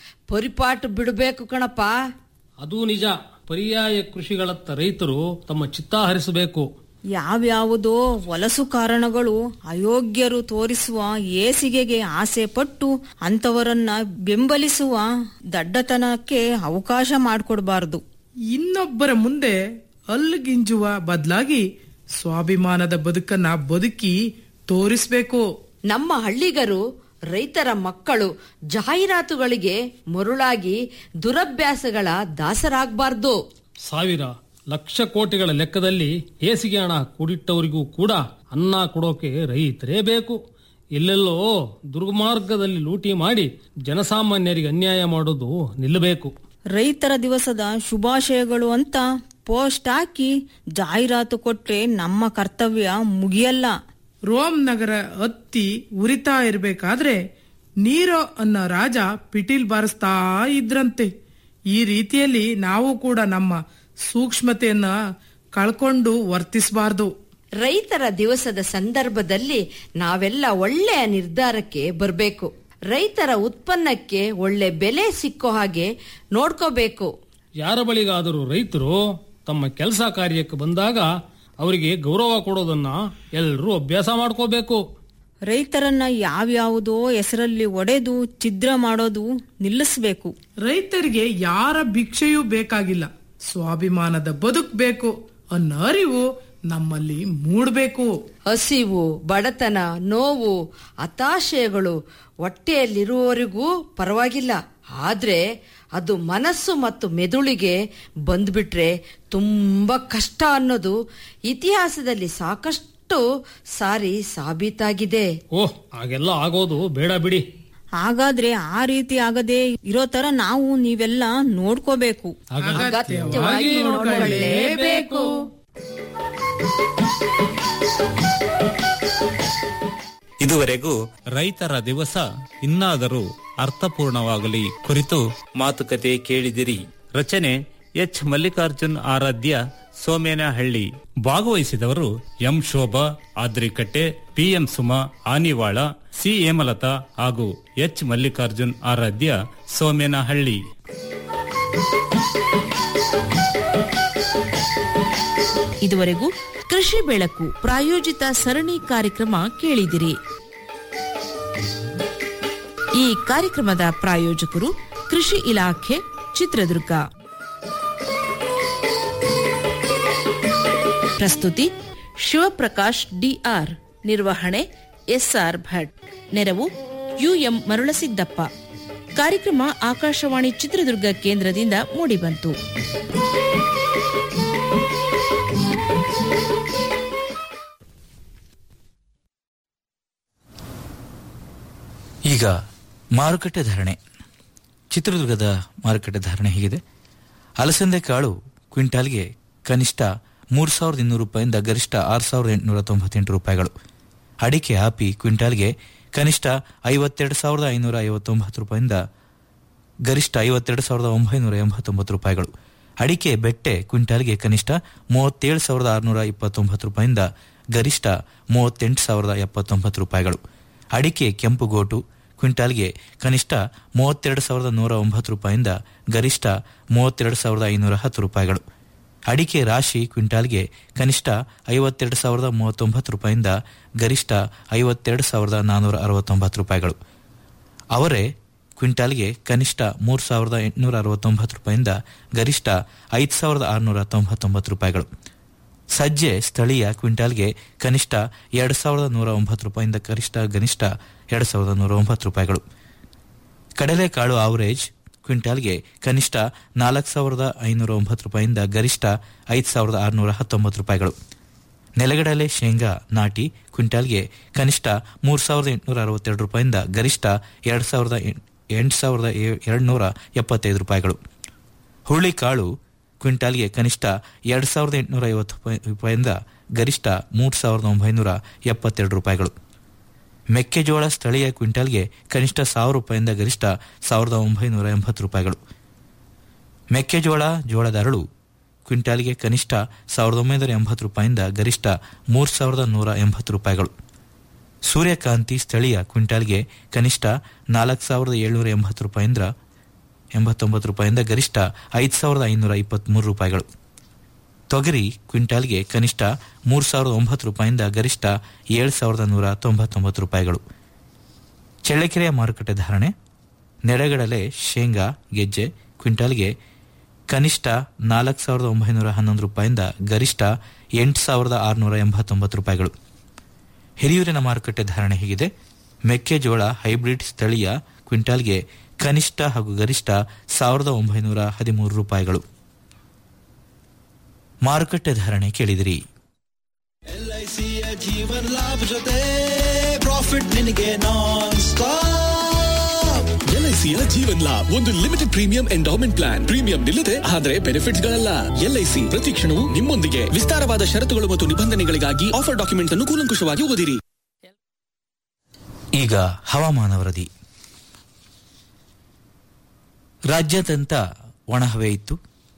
ಪರಿಪಾಠ ಬಿಡಬೇಕು ಕಣಪ್ಪ ಅದು ನಿಜ ಪರ್ಯಾಯ ಕೃಷಿಗಳತ್ತ ರೈತರು ತಮ್ಮ ಚಿತ್ತ ಹರಿಸಬೇಕು ಯಾವ್ಯಾವುದೋ ವಲಸು ಕಾರಣಗಳು ಅಯೋಗ್ಯರು ತೋರಿಸುವ ಏಸಿಗೆಗೆ ಆಸೆ ಪಟ್ಟು ಅಂತವರನ್ನ ಬೆಂಬಲಿಸುವ ದಡ್ಡತನಕ್ಕೆ ಅವಕಾಶ ಮಾಡಿಕೊಡ್ಬಾರ್ದು ಇನ್ನೊಬ್ಬರ ಮುಂದೆ ಅಲ್ಲುಗಿಂಜುವ ಬದಲಾಗಿ ಸ್ವಾಭಿಮಾನದ ಬದುಕನ್ನ ಬದುಕಿ ತೋರಿಸ್ಬೇಕು ನಮ್ಮ ಹಳ್ಳಿಗರು ರೈತರ ಮಕ್ಕಳು ಜಾಹೀರಾತುಗಳಿಗೆ ಮರುಳಾಗಿ ದುರಭ್ಯಾಸಗಳ ದಾಸರಾಗಬಾರ್ದು ಸಾವಿರ ಲಕ್ಷ ಕೋಟಿಗಳ ಲೆಕ್ಕದಲ್ಲಿ ಹೇಸಿಗೆ ಹಣ ಕೂಡಿಟ್ಟವರಿಗೂ ಕೂಡ ಅನ್ನ ಕೊಡೋಕೆ ರೈತರೇ ಬೇಕು ಎಲ್ಲೆಲ್ಲೋ ದುರ್ಮಾರ್ಗದಲ್ಲಿ ಲೂಟಿ ಮಾಡಿ ಜನಸಾಮಾನ್ಯರಿಗೆ ಅನ್ಯಾಯ ಮಾಡೋದು ನಿಲ್ಲಬೇಕು ರೈತರ ದಿವಸದ ಶುಭಾಶಯಗಳು ಅಂತ ಪೋಸ್ಟ್ ಹಾಕಿ ಜಾಹೀರಾತು ಕೊಟ್ರೆ ನಮ್ಮ ಕರ್ತವ್ಯ ಮುಗಿಯಲ್ಲ ರೋಮ್ ನಗರ ಹತ್ತಿ ಉರಿತಾ ಇರ್ಬೇಕಾದ್ರೆ ನೀರೋ ಅನ್ನೋ ರಾಜ ಪಿಟೀಲ್ ಬಾರಿಸ್ತಾ ಇದ್ರಂತೆ ಈ ರೀತಿಯಲ್ಲಿ ನಾವು ಕೂಡ ನಮ್ಮ ಸೂಕ್ಷ್ಮತೆಯನ್ನ ಕಳ್ಕೊಂಡು ವರ್ತಿಸಬಾರ್ದು ರೈತರ ದಿವಸದ ಸಂದರ್ಭದಲ್ಲಿ ನಾವೆಲ್ಲ ಒಳ್ಳೆಯ ನಿರ್ಧಾರಕ್ಕೆ ಬರಬೇಕು ರೈತರ ಉತ್ಪನ್ನಕ್ಕೆ ಒಳ್ಳೆ ಬೆಲೆ ಸಿಕ್ಕೋ ಹಾಗೆ ನೋಡ್ಕೋಬೇಕು ಯಾರ ಬಳಿಗಾದರೂ ರೈತರು ತಮ್ಮ ಕೆಲಸ ಕಾರ್ಯಕ್ಕೆ ಬಂದಾಗ ಅವರಿಗೆ ಗೌರವ ಕೊಡೋದನ್ನ ಎಲ್ಲರೂ ಅಭ್ಯಾಸ ಮಾಡ್ಕೋಬೇಕು ರೈತರನ್ನ ಯಾವ್ಯಾವುದೋ ಹೆಸರಲ್ಲಿ ಒಡೆದು ಛಿದ್ರ ಮಾಡೋದು ನಿಲ್ಲಿಸ್ಬೇಕು ರೈತರಿಗೆ ಯಾರ ಭಿಕ್ಷೆಯೂ ಬೇಕಾಗಿಲ್ಲ ಸ್ವಾಭಿಮಾನದ ಬದುಕ್ ಬೇಕು ಅನ್ನೋ ಅರಿವು ನಮ್ಮಲ್ಲಿ ಮೂಡಬೇಕು ಹಸಿವು ಬಡತನ ನೋವು ಹತಾಶಯಗಳು ಹೊಟ್ಟೆಯಲ್ಲಿರುವವರಿಗೂ ಪರವಾಗಿಲ್ಲ ಆದ್ರೆ ಅದು ಮನಸ್ಸು ಮತ್ತು ಮೆದುಳಿಗೆ ಬಂದ್ಬಿಟ್ರೆ ತುಂಬಾ ಕಷ್ಟ ಅನ್ನೋದು ಇತಿಹಾಸದಲ್ಲಿ ಸಾಕಷ್ಟು ಸಾರಿ ಸಾಬೀತಾಗಿದೆ ಓಹ್ ಹಾಗೆಲ್ಲ ಆಗೋದು ಬೇಡ ಬಿಡಿ ಹಾಗಾದ್ರೆ ಆ ರೀತಿ ಆಗದೆ ಇರೋ ತರ ನಾವು ನೀವೆಲ್ಲ ನೋಡ್ಕೋಬೇಕು ಅಗತ್ಯವಾಗಿ ನೋಡಿಕೊಳ್ಳೇಬೇಕು ಇದುವರೆಗೂ ರೈತರ ದಿವಸ ಇನ್ನಾದರೂ ಅರ್ಥಪೂರ್ಣವಾಗಲಿ ಕುರಿತು ಮಾತುಕತೆ ಕೇಳಿದಿರಿ ರಚನೆ ಎಚ್ ಮಲ್ಲಿಕಾರ್ಜುನ್ ಆರಾಧ್ಯ ಸೋಮೇನಹಳ್ಳಿ ಭಾಗವಹಿಸಿದವರು M Shobha Adrikatte PM Suma Anivala C Hemalatha ಹಾಗೂ ಎಚ್ ಮಲ್ಲಿಕಾರ್ಜುನ್ ಆರಾಧ್ಯ ಸೋಮೇನಹಳ್ಳಿ ಇದುವರೆಗೂ ಕೃಷಿ ಬೆಳಕು ಪ್ರಾಯೋಜಿತ ಸರಣಿ ಕಾರ್ಯಕ್ರಮ ಕೇಳಿದಿರಿ ಈ ಕಾರ್ಯಕ್ರಮದ ಪ್ರಾಯೋಜಕರು ಕೃಷಿ ಇಲಾಖೆ ಚಿತ್ರದುರ್ಗ ಪ್ರಸ್ತುತಿ ಶಿವಪ್ರಕಾಶ್ ಡಿಆರ್ ನಿರ್ವಹಣೆ ಎಸ್ಆರ್ ಭಟ್ ನೆರವು ಯುಎಂ ಮರುಳಸಿದ್ದಪ್ಪ ಕಾರ್ಯಕ್ರಮ ಆಕಾಶವಾಣಿ ಚಿತ್ರದುರ್ಗ ಕೇಂದ್ರದಿಂದ ಮೂಡಿಬಂತು ಈಗ ಮಾರುಕಟ್ಟೆ ಧಾರಣೆ ಚಿತ್ರದುರ್ಗದ ಮಾರುಕಟ್ಟೆ ಧಾರಣೆ ಹೀಗಿದೆ ಅಲಸಂದೆ ಕಾಳು ಕ್ವಿಂಟಾಲ್ಗೆ ಕನಿಷ್ಠ ಮೂರು ಸಾವಿರದ ಇನ್ನೂರು ರೂಪಾಯಿಂದ ಗರಿಷ್ಠ ಆರು ಸಾವಿರದ ಎಂಟುನೂರ ತೊಂಬತ್ತೆಂಟು ರೂಪಾಯಿಗಳು ಅಡಿಕೆ ಆಪಿ ಕ್ವಿಂಟಾಲ್ಗೆ ಕನಿಷ್ಠ ಐವತ್ತೆರಡು ಸಾವಿರದ ಐನೂರ ಐವತ್ತೊಂಬತ್ತು ರೂಪಾಯಿಂದ ಗರಿಷ್ಠ ಐವತ್ತೆರಡು ಸಾವಿರದ ಒಂಬೈನೂರ ಎಂಬತ್ತೊಂಬತ್ತು ರೂಪಾಯಿಗಳು ಅಡಿಕೆ ಬೆಟ್ಟೆ ಕ್ವಿಂಟಾಲ್ಗೆ ಕನಿಷ್ಠ ಮೂವತ್ತೇಳು ಸಾವಿರದ ಆರುನೂರ ಇಪ್ಪತ್ತೊಂಬತ್ತು ರೂಪಾಯಿಂದ ಗರಿಷ್ಠ ಮೂವತ್ತೆಂಟು ಸಾವಿರದ ಎಪ್ಪತ್ತೊಂಬತ್ತು ರೂಪಾಯಿಗಳು ಅಡಿಕೆ ಕೆಂಪು ಗೋಟು ಕ್ವಿಂಟಾಲ್ಗೆ ಕನಿಷ್ಠ ಮೂವತ್ತೆರಡು ಸಾವಿರದ ನೂರ ಒಂಬತ್ತು ರೂಪಾಯಿಂದ ಗರಿಷ್ಠ ಮೂವತ್ತೆರಡು ಸಾವಿರದ ಐನೂರ ಹತ್ತು ರೂಪಾಯಿಗಳು ಅಡಿಕೆ ರಾಶಿ ಕ್ವಿಂಟಾಲ್ಗೆ ಕನಿಷ್ಠ ಐವತ್ತೆರಡು ಸಾವಿರದ ಮೂವತ್ತೊಂಬತ್ತು ರೂಪಾಯಿಂದ ಗರಿಷ್ಠ ಐವತ್ತೆರಡು ಸಾವಿರದ ನಾನ್ನೂರ ಅರವತ್ತೊಂಬತ್ತು ರೂಪಾಯಿಗಳು ಅವರೇ ಕ್ವಿಂಟಾಲ್ಗೆ ಕನಿಷ್ಠ ಮೂರು ಸಾವಿರದ ಎಂಟುನೂರ ಅರವತ್ತೊಂಬತ್ತು ರೂಪಾಯಿಂದ ಗರಿಷ್ಠ ಐದು ಸಾವಿರದ ಆರುನೂರ ತೊಂಬತ್ತೊಂಬತ್ತು ರೂಪಾಯಿಗಳು ಸಜ್ಜೆ ಸ್ಥಳೀಯ ಕ್ವಿಂಟಾಲ್ಗೆ ಕನಿಷ್ಠ ಎರಡು ಸಾವಿರದ ನೂರ ಒಂಬತ್ತು ರೂಪಾಯಿಂದ ಗರಿಷ್ಠ ಗನಿಷ್ಠ ಎರಡು ಸಾವಿರದ ನೂರ ಒಂಬತ್ತು ರೂಪಾಯಿಗಳು ಕಡಲೆಕಾಳು ಆವರೇಜ್ ಕ್ವಿಂಟಾಲ್ಗೆ ಕನಿಷ್ಠ ನಾಲ್ಕು ಸಾವಿರದ ಐನೂರ ಒಂಬತ್ತು ರೂಪಾಯಿಂದ ಗರಿಷ್ಠ ಐದು ಸಾವಿರದ ಆರುನೂರ ಹತ್ತೊಂಬತ್ತು ರೂಪಾಯಿಗಳು ನೆಲಗಡಲೆ ಶೇಂಗಾ ನಾಟಿ ಕ್ವಿಂಟಾಲ್ಗೆ ಕನಿಷ್ಠ ಮೂರು ಸಾವಿರದ ಎಂಟುನೂರ ಅರವತ್ತೆರಡು ರೂಪಾಯಿಂದ ಗರಿಷ್ಠ ಎರಡು ಸಾವಿರದ ಎಂಟು ಸಾವಿರದ ಎರಡು ನೂರ ಎಪ್ಪತ್ತೈದು ರೂಪಾಯಿಗಳು ಹುರುಳಿಕಾಳು ಕ್ವಿಂಟಾಲ್ಗೆ ಕನಿಷ್ಠ ಎರಡು ಸಾವಿರದ ಎಂಟುನೂರ ಐವತ್ತು ರೂಪಾಯಿಂದ ಗರಿಷ್ಠ ಮೂರು ಸಾವಿರದ ಒಂಬೈನೂರ ಎಪ್ಪತ್ತೆರಡು ರೂಪಾಯಿಗಳು ಮೆಕ್ಕೆಜೋಳ ಸ್ಥಳೀಯ ಕ್ವಿಂಟಾಲ್ಗೆ ಕನಿಷ್ಠ ಸಾವಿರ ರೂಪಾಯಿಂದ ಗರಿಷ್ಠ ಸಾವಿರದ ಒಂಬೈನೂರ ಎಂಬತ್ತು ರೂಪಾಯಿಗಳು ಮೆಕ್ಕೆಜೋಳ ಜೋಳದ ಅರಳು ಕ್ವಿಂಟಾಲ್ಗೆ ಕನಿಷ್ಠ ಸಾವಿರದ ಒಂಬೈನೂರ ಎಂಬತ್ತು ರೂಪಾಯಿಂದ ಗರಿಷ್ಠ ಮೂರು ಸಾವಿರದ ನೂರ ಎಂಬತ್ತು ರೂಪಾಯಿಗಳು ಸೂರ್ಯಕಾಂತಿ ಸ್ಥಳೀಯ ಕ್ವಿಂಟಾಲ್ಗೆ ಕನಿಷ್ಠ ನಾಲ್ಕು ಸಾವಿರದ ಏಳ್ನೂರ ಎಂಬತ್ತು ರೂಪಾಯಿಂದ ಎಂಬತ್ತೊಂಬತ್ತು ರೂಪಾಯಿಂದ ಗರಿಷ್ಠ ಐದು ಸಾವಿರದ ಐನೂರ ಇಪ್ಪತ್ತ್ಮೂರು ರೂಪಾಯಿಗಳು ತೊಗರಿ ಕ್ವಿಂಟಾಲ್ಗೆ ಕನಿಷ್ಠ ಮೂರು ಸಾವಿರದ ಒಂಬತ್ತು ರೂಪಾಯಿಂದ ಗರಿಷ್ಠ ಏಳು ಸಾವಿರದ ನೂರ ತೊಂಬತ್ತೊಂಬತ್ತು ರೂಪಾಯಿಗಳು ಚಳ್ಳಕೆರೆಯ ಮಾರುಕಟ್ಟೆ ಧಾರಣೆ ನೆರೆಗಡಲೆ ಶೇಂಗಾ ಗೆಜ್ಜೆ ಕ್ವಿಂಟಾಲ್ಗೆ ಕನಿಷ್ಠ ನಾಲ್ಕು ಸಾವಿರದ ಒಂಬೈನೂರ ಹನ್ನೊಂದು ರೂಪಾಯಿಂದ ಗರಿಷ್ಠ ಎಂಟು ಸಾವಿರದ ಆರುನೂರ ಎಂಬತ್ತೊಂಬತ್ತು ರೂಪಾಯಿಗಳು ಹಿರಿಯೂರಿನ ಮಾರುಕಟ್ಟೆ ಧಾರಣೆ ಹೀಗಿದೆ ಮೆಕ್ಕೆಜೋಳ ಹೈಬ್ರಿಡ್ ಸ್ಥಳೀಯ ಕ್ವಿಂಟಾಲ್ಗೆ ಕನಿಷ್ಠ ಹಾಗೂ ಗರಿಷ್ಠ ಸಾವಿರದ ಒಂಬೈನೂರ ಹದಿಮೂರು ರೂಪಾಯಿಗಳು ಮಾರುಕಟ್ಟೆ ಧಾರಣೆ ಕೇಳಿದಿರಿ ಎಲ್ಐಸಿಯ ಜೀವನ್ ಲಾಭ ಜೊತೆ ಪ್ರಾಫಿಟ್ ನಿನಗೆ ನಾನ್ ಸ್ಟಾಪ್ ಎಲ್ಐಸಿಯ ಜೀವನ್ ಲಾಭ್ ಒಂದು limited premium endowment plan premium ನಿಲ್ಲದೆ ಆದರೆ ಬೆನಿಫಿಟ್ಸ್ ಗಳಲ್ಲ ಎಲ್ಐಸಿ ಪ್ರತಿ ಕ್ಷಣವೂ ನಿಮ್ಮೊಂದಿಗೆ ವಿಸ್ತಾರವಾದ ಷರತ್ತುಗಳು ಮತ್ತು ನಿಬಂಧನೆಗಳಿಗಾಗಿ ಆಫರ್ ಡಾಕ್ಯುಮೆಂಟ್ ಅನ್ನು ಕೂಲಂಕುಷವಾಗಿ ಓದಿರಿ ಈಗ ಹವಾಮಾನ ವರದಿ ರಾಜ್ಯಾದ್ಯಂತ ಒಣಹವೆ ಇತ್ತು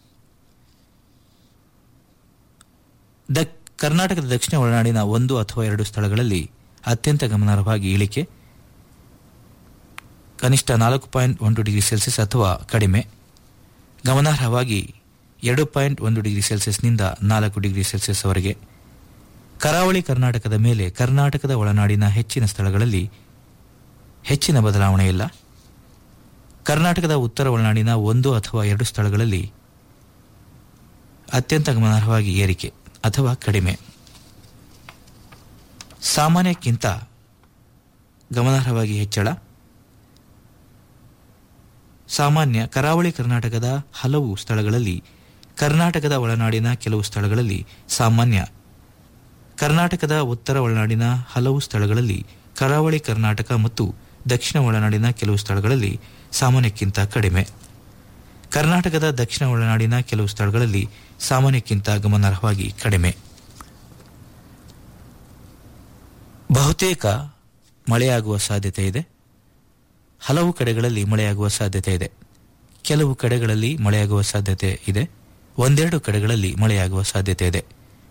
ದ ಕರ್ನಾಟಕದ ದಕ್ಷಿಣ ಒಳನಾಡಿನ ಒಂದು ಅಥವಾ ಎರಡು ಸ್ಥಳಗಳಲ್ಲಿ ಅತ್ಯಂತ ಗಮನಾರ್ಹವಾಗಿ ಇಳಿಕೆ ಕನಿಷ್ಠ ನಾಲ್ಕು ಪಾಯಿಂಟ್ ಒಂದು ಡಿಗ್ರಿ ಸೆಲ್ಸಿಯಸ್ ಅಥವಾ ಕಡಿಮೆ ಗಮನಾರ್ಹವಾಗಿ ಎರಡು ಪಾಯಿಂಟ್ ಒಂದು ಡಿಗ್ರಿ ಸೆಲ್ಸಿಯಸ್ನಿಂದ ನಾಲ್ಕು ಡಿಗ್ರಿ ಸೆಲ್ಸಿಯಸ್ವರೆಗೆ ಕರಾವಳಿ ಕರ್ನಾಟಕದ ಮೇಲೆ ಕರ್ನಾಟಕದ ಒಳನಾಡಿನ ಹೆಚ್ಚಿನ ಸ್ಥಳಗಳಲ್ಲಿ ಹೆಚ್ಚಿನ ಬದಲಾವಣೆ ಇಲ್ಲ ಕರ್ನಾಟಕದ ಉತ್ತರ ಒಳನಾಡಿನ ಒಂದು ಅಥವಾ ಎರಡು ಸ್ಥಳಗಳಲ್ಲಿ ಅತ್ಯಂತ ಗಮನಾರ್ಹವಾಗಿ ಏರಿಕೆ ಅಥವಾ ಕಡಿಮೆ ಸಾಮಾನ್ಯಕ್ಕಿಂತ ಗಮನಾರ್ಹವಾಗಿ ಹೆಚ್ಚಳ ಸಾಮಾನ್ಯ ಕರಾವಳಿ ಕರ್ನಾಟಕದ ಹಲವು ಸ್ಥಳಗಳಲ್ಲಿ ಕರ್ನಾಟಕದ ಒಳನಾಡಿನ ಕೆಲವು ಸ್ಥಳಗಳಲ್ಲಿ ಸಾಮಾನ್ಯ ಕರ್ನಾಟಕದ ಉತ್ತರ ಒಳನಾಡಿನ ಹಲವು ಸ್ಥಳಗಳಲ್ಲಿ ಕರಾವಳಿ ಕರ್ನಾಟಕ ಮತ್ತು ದಕ್ಷಿಣ ಒಳನಾಡಿನ ಕೆಲವು ಸ್ಥಳಗಳಲ್ಲಿ ಸಾಮಾನ್ಯಕ್ಕಿಂತ ಕಡಿಮೆ ಕರ್ನಾಟಕದ ದಕ್ಷಿಣ ಒಳನಾಡಿನ ಕೆಲವು ಸ್ಥಳಗಳಲ್ಲಿ ಸಾಮಾನ್ಯಕ್ಕಿಂತ ಗಮನಾರ್ಹವಾಗಿ ಕಡಿಮೆ ಬಹುತೇಕ ಮಳೆಯಾಗುವ ಸಾಧ್ಯತೆ ಇದೆ ಹಲವು ಕಡೆಗಳಲ್ಲಿ ಮಳೆಯಾಗುವ ಸಾಧ್ಯತೆ ಇದೆ ಕೆಲವು ಕಡೆಗಳಲ್ಲಿ ಮಳೆಯಾಗುವ ಸಾಧ್ಯತೆ ಇದೆ ಒಂದೆರಡು ಕಡೆಗಳಲ್ಲಿ ಮಳೆಯಾಗುವ ಸಾಧ್ಯತೆ ಇದೆ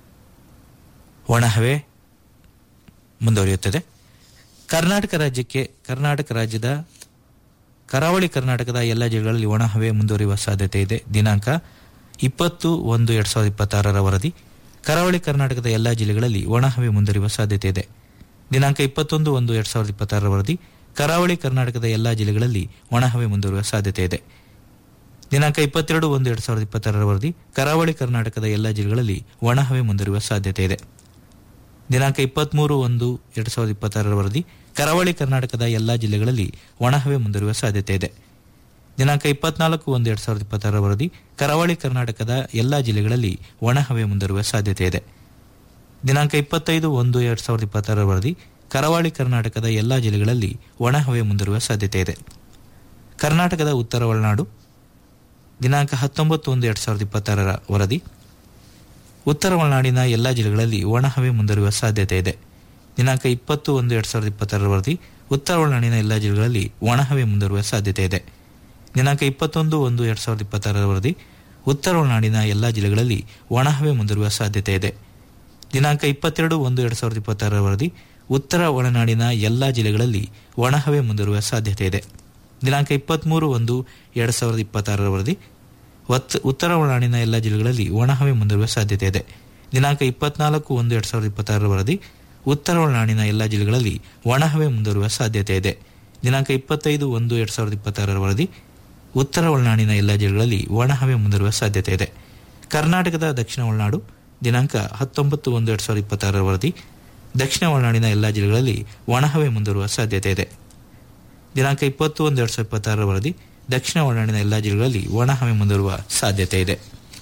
ಒಣಹವೆ ಮುಂದುವರಿಯುತ್ತದೆ ಕರ್ನಾಟಕ ರಾಜ್ಯಕ್ಕೆ ಕರ್ನಾಟಕ ರಾಜ್ಯದ ಕರಾವಳಿ ಕರ್ನಾಟಕದ ಎಲ್ಲ ಜಿಲ್ಲೆಗಳಲ್ಲಿ ಒಣಹವೆ ಮುಂದುವರಿಯುವ ಸಾಧ್ಯತೆ ಇದೆ ದಿನಾಂಕ ಇಪ್ಪತ್ತು ಒಂದು ಎರಡ್ ಸಾವಿರದ ಇಪ್ಪತ್ತಾರರ ವರದಿ ಕರಾವಳಿ ಕರ್ನಾಟಕದ ಎಲ್ಲ ಜಿಲ್ಲೆಗಳಲ್ಲಿ ಒಣಹವೆ ಮುಂದುವರಿಯುವ ಸಾಧ್ಯತೆ ಇದೆ ದಿನಾಂಕ ಇಪ್ಪತ್ತೊಂದು ಒಂದು ಎರಡ್ ಸಾವಿರದ ಇಪ್ಪತ್ತಾರರ ವರದಿ ಕರಾವಳಿ ಕರ್ನಾಟಕದ ಎಲ್ಲ ಜಿಲ್ಲೆಗಳಲ್ಲಿ ಒಣಹವೆ ಮುಂದುವರಿಯುವ ಸಾಧ್ಯತೆ ಇದೆ ದಿನಾಂಕ ಇಪ್ಪತ್ತೆರಡು ಒಂದು ಎರಡ್ ಸಾವಿರದ ಇಪ್ಪತ್ತಾರರ ವರದಿ ಕರಾವಳಿ ಕರ್ನಾಟಕದ ಎಲ್ಲ ಜಿಲ್ಲೆಗಳಲ್ಲಿ ಒಣಹವೆ ಮುಂದುವರಿಯುವ ಸಾಧ್ಯತೆ ಇದೆ ದಿನಾಂಕ ಇಪ್ಪತ್ಮೂರು ಒಂದು ಎರಡ್ ಸಾವಿರದ ಇಪ್ಪತ್ತಾರರ ವರದಿ ಕರಾವಳಿ ಕರ್ನಾಟಕದ ಎಲ್ಲ ಜಿಲ್ಲೆಗಳಲ್ಲಿ ಒಣಹವೆ ಮುಂದುವರಿಯುವ ಸಾಧ್ಯತೆ ಇದೆ ದಿನಾಂಕ ಇಪ್ಪತ್ನಾಲ್ಕು ಒಂದು ಎರಡ್ ಸಾವಿರದ ಇಪ್ಪತ್ತಾರರ ವರದಿ ಕರಾವಳಿ ಕರ್ನಾಟಕದ ಎಲ್ಲ ಜಿಲ್ಲೆಗಳಲ್ಲಿ ಒಣಹವೆ ಮುಂದುವರಿಯುವ ಸಾಧ್ಯತೆ ಇದೆ ದಿನಾಂಕ ಇಪ್ಪತ್ತೈದು ಒಂದು ಎರಡ್ ಸಾವಿರದ ಇಪ್ಪತ್ತಾರರ ವರದಿ ಕರಾವಳಿ ಕರ್ನಾಟಕದ ಎಲ್ಲ ಜಿಲ್ಲೆಗಳಲ್ಲಿ ಒಣಹವೆ ಮುಂದುವರಿಯುವ ಸಾಧ್ಯತೆ ಇದೆ ಕರ್ನಾಟಕದ ಉತ್ತರ ಒಳನಾಡು ದಿನಾಂಕ ಹತ್ತೊಂಬತ್ತು ಒಂದು ಎರಡ್ ಸಾವಿರದ ಇಪ್ಪತ್ತಾರರ ವರದಿ ಉತ್ತರ ಒಳನಾಡಿನ ಎಲ್ಲ ಜಿಲ್ಲೆಗಳಲ್ಲಿ ಒಣಹವೆ ಮುಂದುವರಿಯುವ ಸಾಧ್ಯತೆ ಇದೆ ದಿನಾಂಕ ಇಪ್ಪತ್ತು ಒಂದು ಎರಡ್ ಸಾವಿರದ ಇಪ್ಪತ್ತಾರರ ವರದಿ ಉತ್ತರ ಒಳನಾಡಿನ ಎಲ್ಲ ಜಿಲ್ಲೆಗಳಲ್ಲಿ ಒಣಹವೆ ಮುಂದುವರಿಯುವ ಸಾಧ್ಯತೆ ಇದೆ ದಿನಾಂಕ ಇಪ್ಪತ್ತೊಂದು ಒಂದು ಎರಡ್ ಸಾವಿರದ ಇಪ್ಪತ್ತಾರರ ವರದಿ ಉತ್ತರ ಒಳನಾಡಿನ ಎಲ್ಲ ಜಿಲ್ಲೆಗಳಲ್ಲಿ ಒಣಹವೆ ಮುಂದುವರಿಯುವ ಸಾಧ್ಯತೆ ಇದೆ ದಿನಾಂಕ ಇಪ್ಪತ್ತೆರಡು ಒಂದು ಎರಡ್ ಸಾವಿರದ ಇಪ್ಪತ್ತಾರರ ವರದಿ ಉತ್ತರ ಒಳನಾಡಿನ ಎಲ್ಲ ಜಿಲ್ಲೆಗಳಲ್ಲಿ ಒಣಹವೆ ಮುಂದುವರಿಯುವ ಸಾಧ್ಯತೆ ಇದೆ ದಿನಾಂಕ ಇಪ್ಪತ್ಮೂರು ಒಂದು ಎರಡ್ ಸಾವಿರದ ಇಪ್ಪತ್ತಾರರ ವರದಿ ಒತ್- ಉತ್ತರ ಒಳನಾಡಿನ ಎಲ್ಲ ಜಿಲ್ಲೆಗಳಲ್ಲಿ ಒಣಹವೆ ಮುಂದುವರಿಯುವ ಸಾಧ್ಯತೆ ಇದೆ ದಿನಾಂಕ ಇಪ್ಪತ್ನಾಲ್ಕು ಒಂದು ಎರಡ್ ಸಾವಿರದ ಇಪ್ಪತ್ತಾರರ ವರದಿ ಉತ್ತರ ಒಳನಾಡಿನ ಎಲ್ಲ ಜಿಲ್ಲೆಗಳಲ್ಲಿ ಒಣಹವೆ ಮುಂದುವರಿಯುವ ಸಾಧ್ಯತೆ ಇದೆ ದಿನಾಂಕ ಇಪ್ಪತ್ತೈದು ಒಂದು ಎರಡ್ ಸಾವಿರದ ಇಪ್ಪತ್ತಾರರ ವರದಿ ಉತ್ತರ ಒಳನಾಡಿನ ಎಲ್ಲ ಜಿಲ್ಲೆಗಳಲ್ಲಿ ಒಣಹವೆ ಮುಂದುವರಿಯುವ ಸಾಧ್ಯತೆ ಇದೆ ಕರ್ನಾಟಕದ ದಕ್ಷಿಣ ಒಳನಾಡು ದಿನಾಂಕ ಹತ್ತೊಂಬತ್ತು ಒಂದು ಎರಡ್ ಸಾವಿರದ ಇಪ್ಪತ್ತಾರರ ವರದಿ ದಕ್ಷಿಣ ಒಳನಾಡಿನ ಎಲ್ಲ ಜಿಲ್ಲೆಗಳಲ್ಲಿ ಒಣಹವೆ ಮುಂದುವರಿಯುವ ಸಾಧ್ಯತೆ ಇದೆ ದಿನಾಂಕ ಇಪ್ಪತ್ತು ಒಂದು ಎರಡ್ ಸಾವಿರದ ಇಪ್ಪತ್ತಾರರ ವರದಿ ದಕ್ಷಿಣ ಒಳನಾಡಿನ ಎಲ್ಲ ಜಿಲ್ಲೆಗಳಲ್ಲಿ ಒಣಹವೆ ಮುಂದುವರುವ ಸಾಧ್ಯತೆ ಇದೆ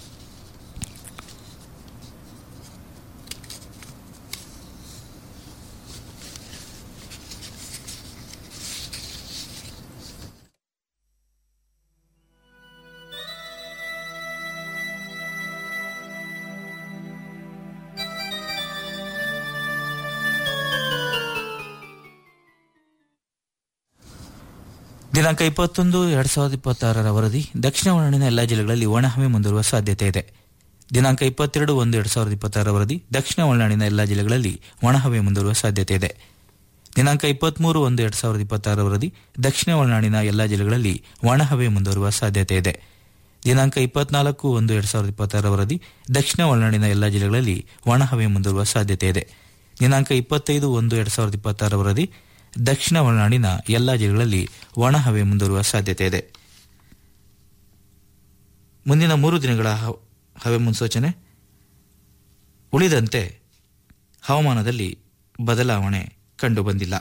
ದಿನಾಂಕ ಇಪ್ಪತ್ತೊಂದು ಎರಡ್ ಸಾವಿರದ ಇಪ್ಪತ್ತಾರರ ವರದಿ ದಕ್ಷಿಣ ಒಳನಾಡಿನ ಎಲ್ಲ ಜಿಲ್ಲೆಗಳಲ್ಲಿ ಒಣಹವೆ ಮುಂದುವರುವ ಸಾಧ್ಯತೆ ಇದೆ ದಿನಾಂಕ ಇಪ್ಪತ್ತೆರಡು ಒಂದು ಎರಡ್ ಸಾವಿರದ ಇಪ್ಪತ್ತಾರರ ವರದಿ ದಕ್ಷಿಣ ಒಳನಾಡಿನ ಎಲ್ಲ ಜಿಲ್ಲೆಗಳಲ್ಲಿ ಒಣಹವೆ ಮುಂದುವರುವ ಸಾಧ್ಯತೆ ಇದೆ ದಿನಾಂಕ ಇಪ್ಪತ್ಮೂರು ಒಂದು ಎರಡ್ ಸಾವಿರದ ಇಪ್ಪತ್ತಾರ ವರದಿ ದಕ್ಷಿಣ ಒಳನಾಡಿನ ಎಲ್ಲಾ ಜಿಲ್ಲೆಗಳಲ್ಲಿ ಒಣಹವೆ ಮುಂದುವರುವ ಸಾಧ್ಯತೆ ಇದೆ ದಿನಾಂಕ ಇಪ್ಪತ್ನಾಲ್ಕು ಒಂದು ಎರಡ್ ಸಾವಿರದ ಇಪ್ಪತ್ತಾರ ವರದಿ ದಕ್ಷಿಣ ಒಳನಾಡಿನ ಎಲ್ಲಾ ಜಿಲ್ಲೆಗಳಲ್ಲಿ ಒಣಹವೆ ಮುಂದುವರುವ ಸಾಧ್ಯತೆ ಇದೆ ದಿನಾಂಕ ಇಪ್ಪತ್ತೈದು ಒಂದು ಎರಡ್ ಸಾವಿರದ ಇಪ್ಪತ್ತಾರ ವರದಿ ದಕ್ಷಿಣ ಒಳನಾಡಿನ ಎಲ್ಲಾ ಜಿಲ್ಲೆಗಳಲ್ಲಿ ಒಣಹವೆ ಮುಂದುವರುವ ಸಾಧ್ಯತೆ ಇದೆ ಮುಂದಿನ ಮೂರು ದಿನಗಳ ಹ- ಹವೆ ಮುನ್ಸೂಚನೆ ಉಳಿದಂತೆ ಹವಾಮಾನದಲ್ಲಿ ಬದಲಾವಣೆ ಕಂಡುಬಂದಿಲ್ಲ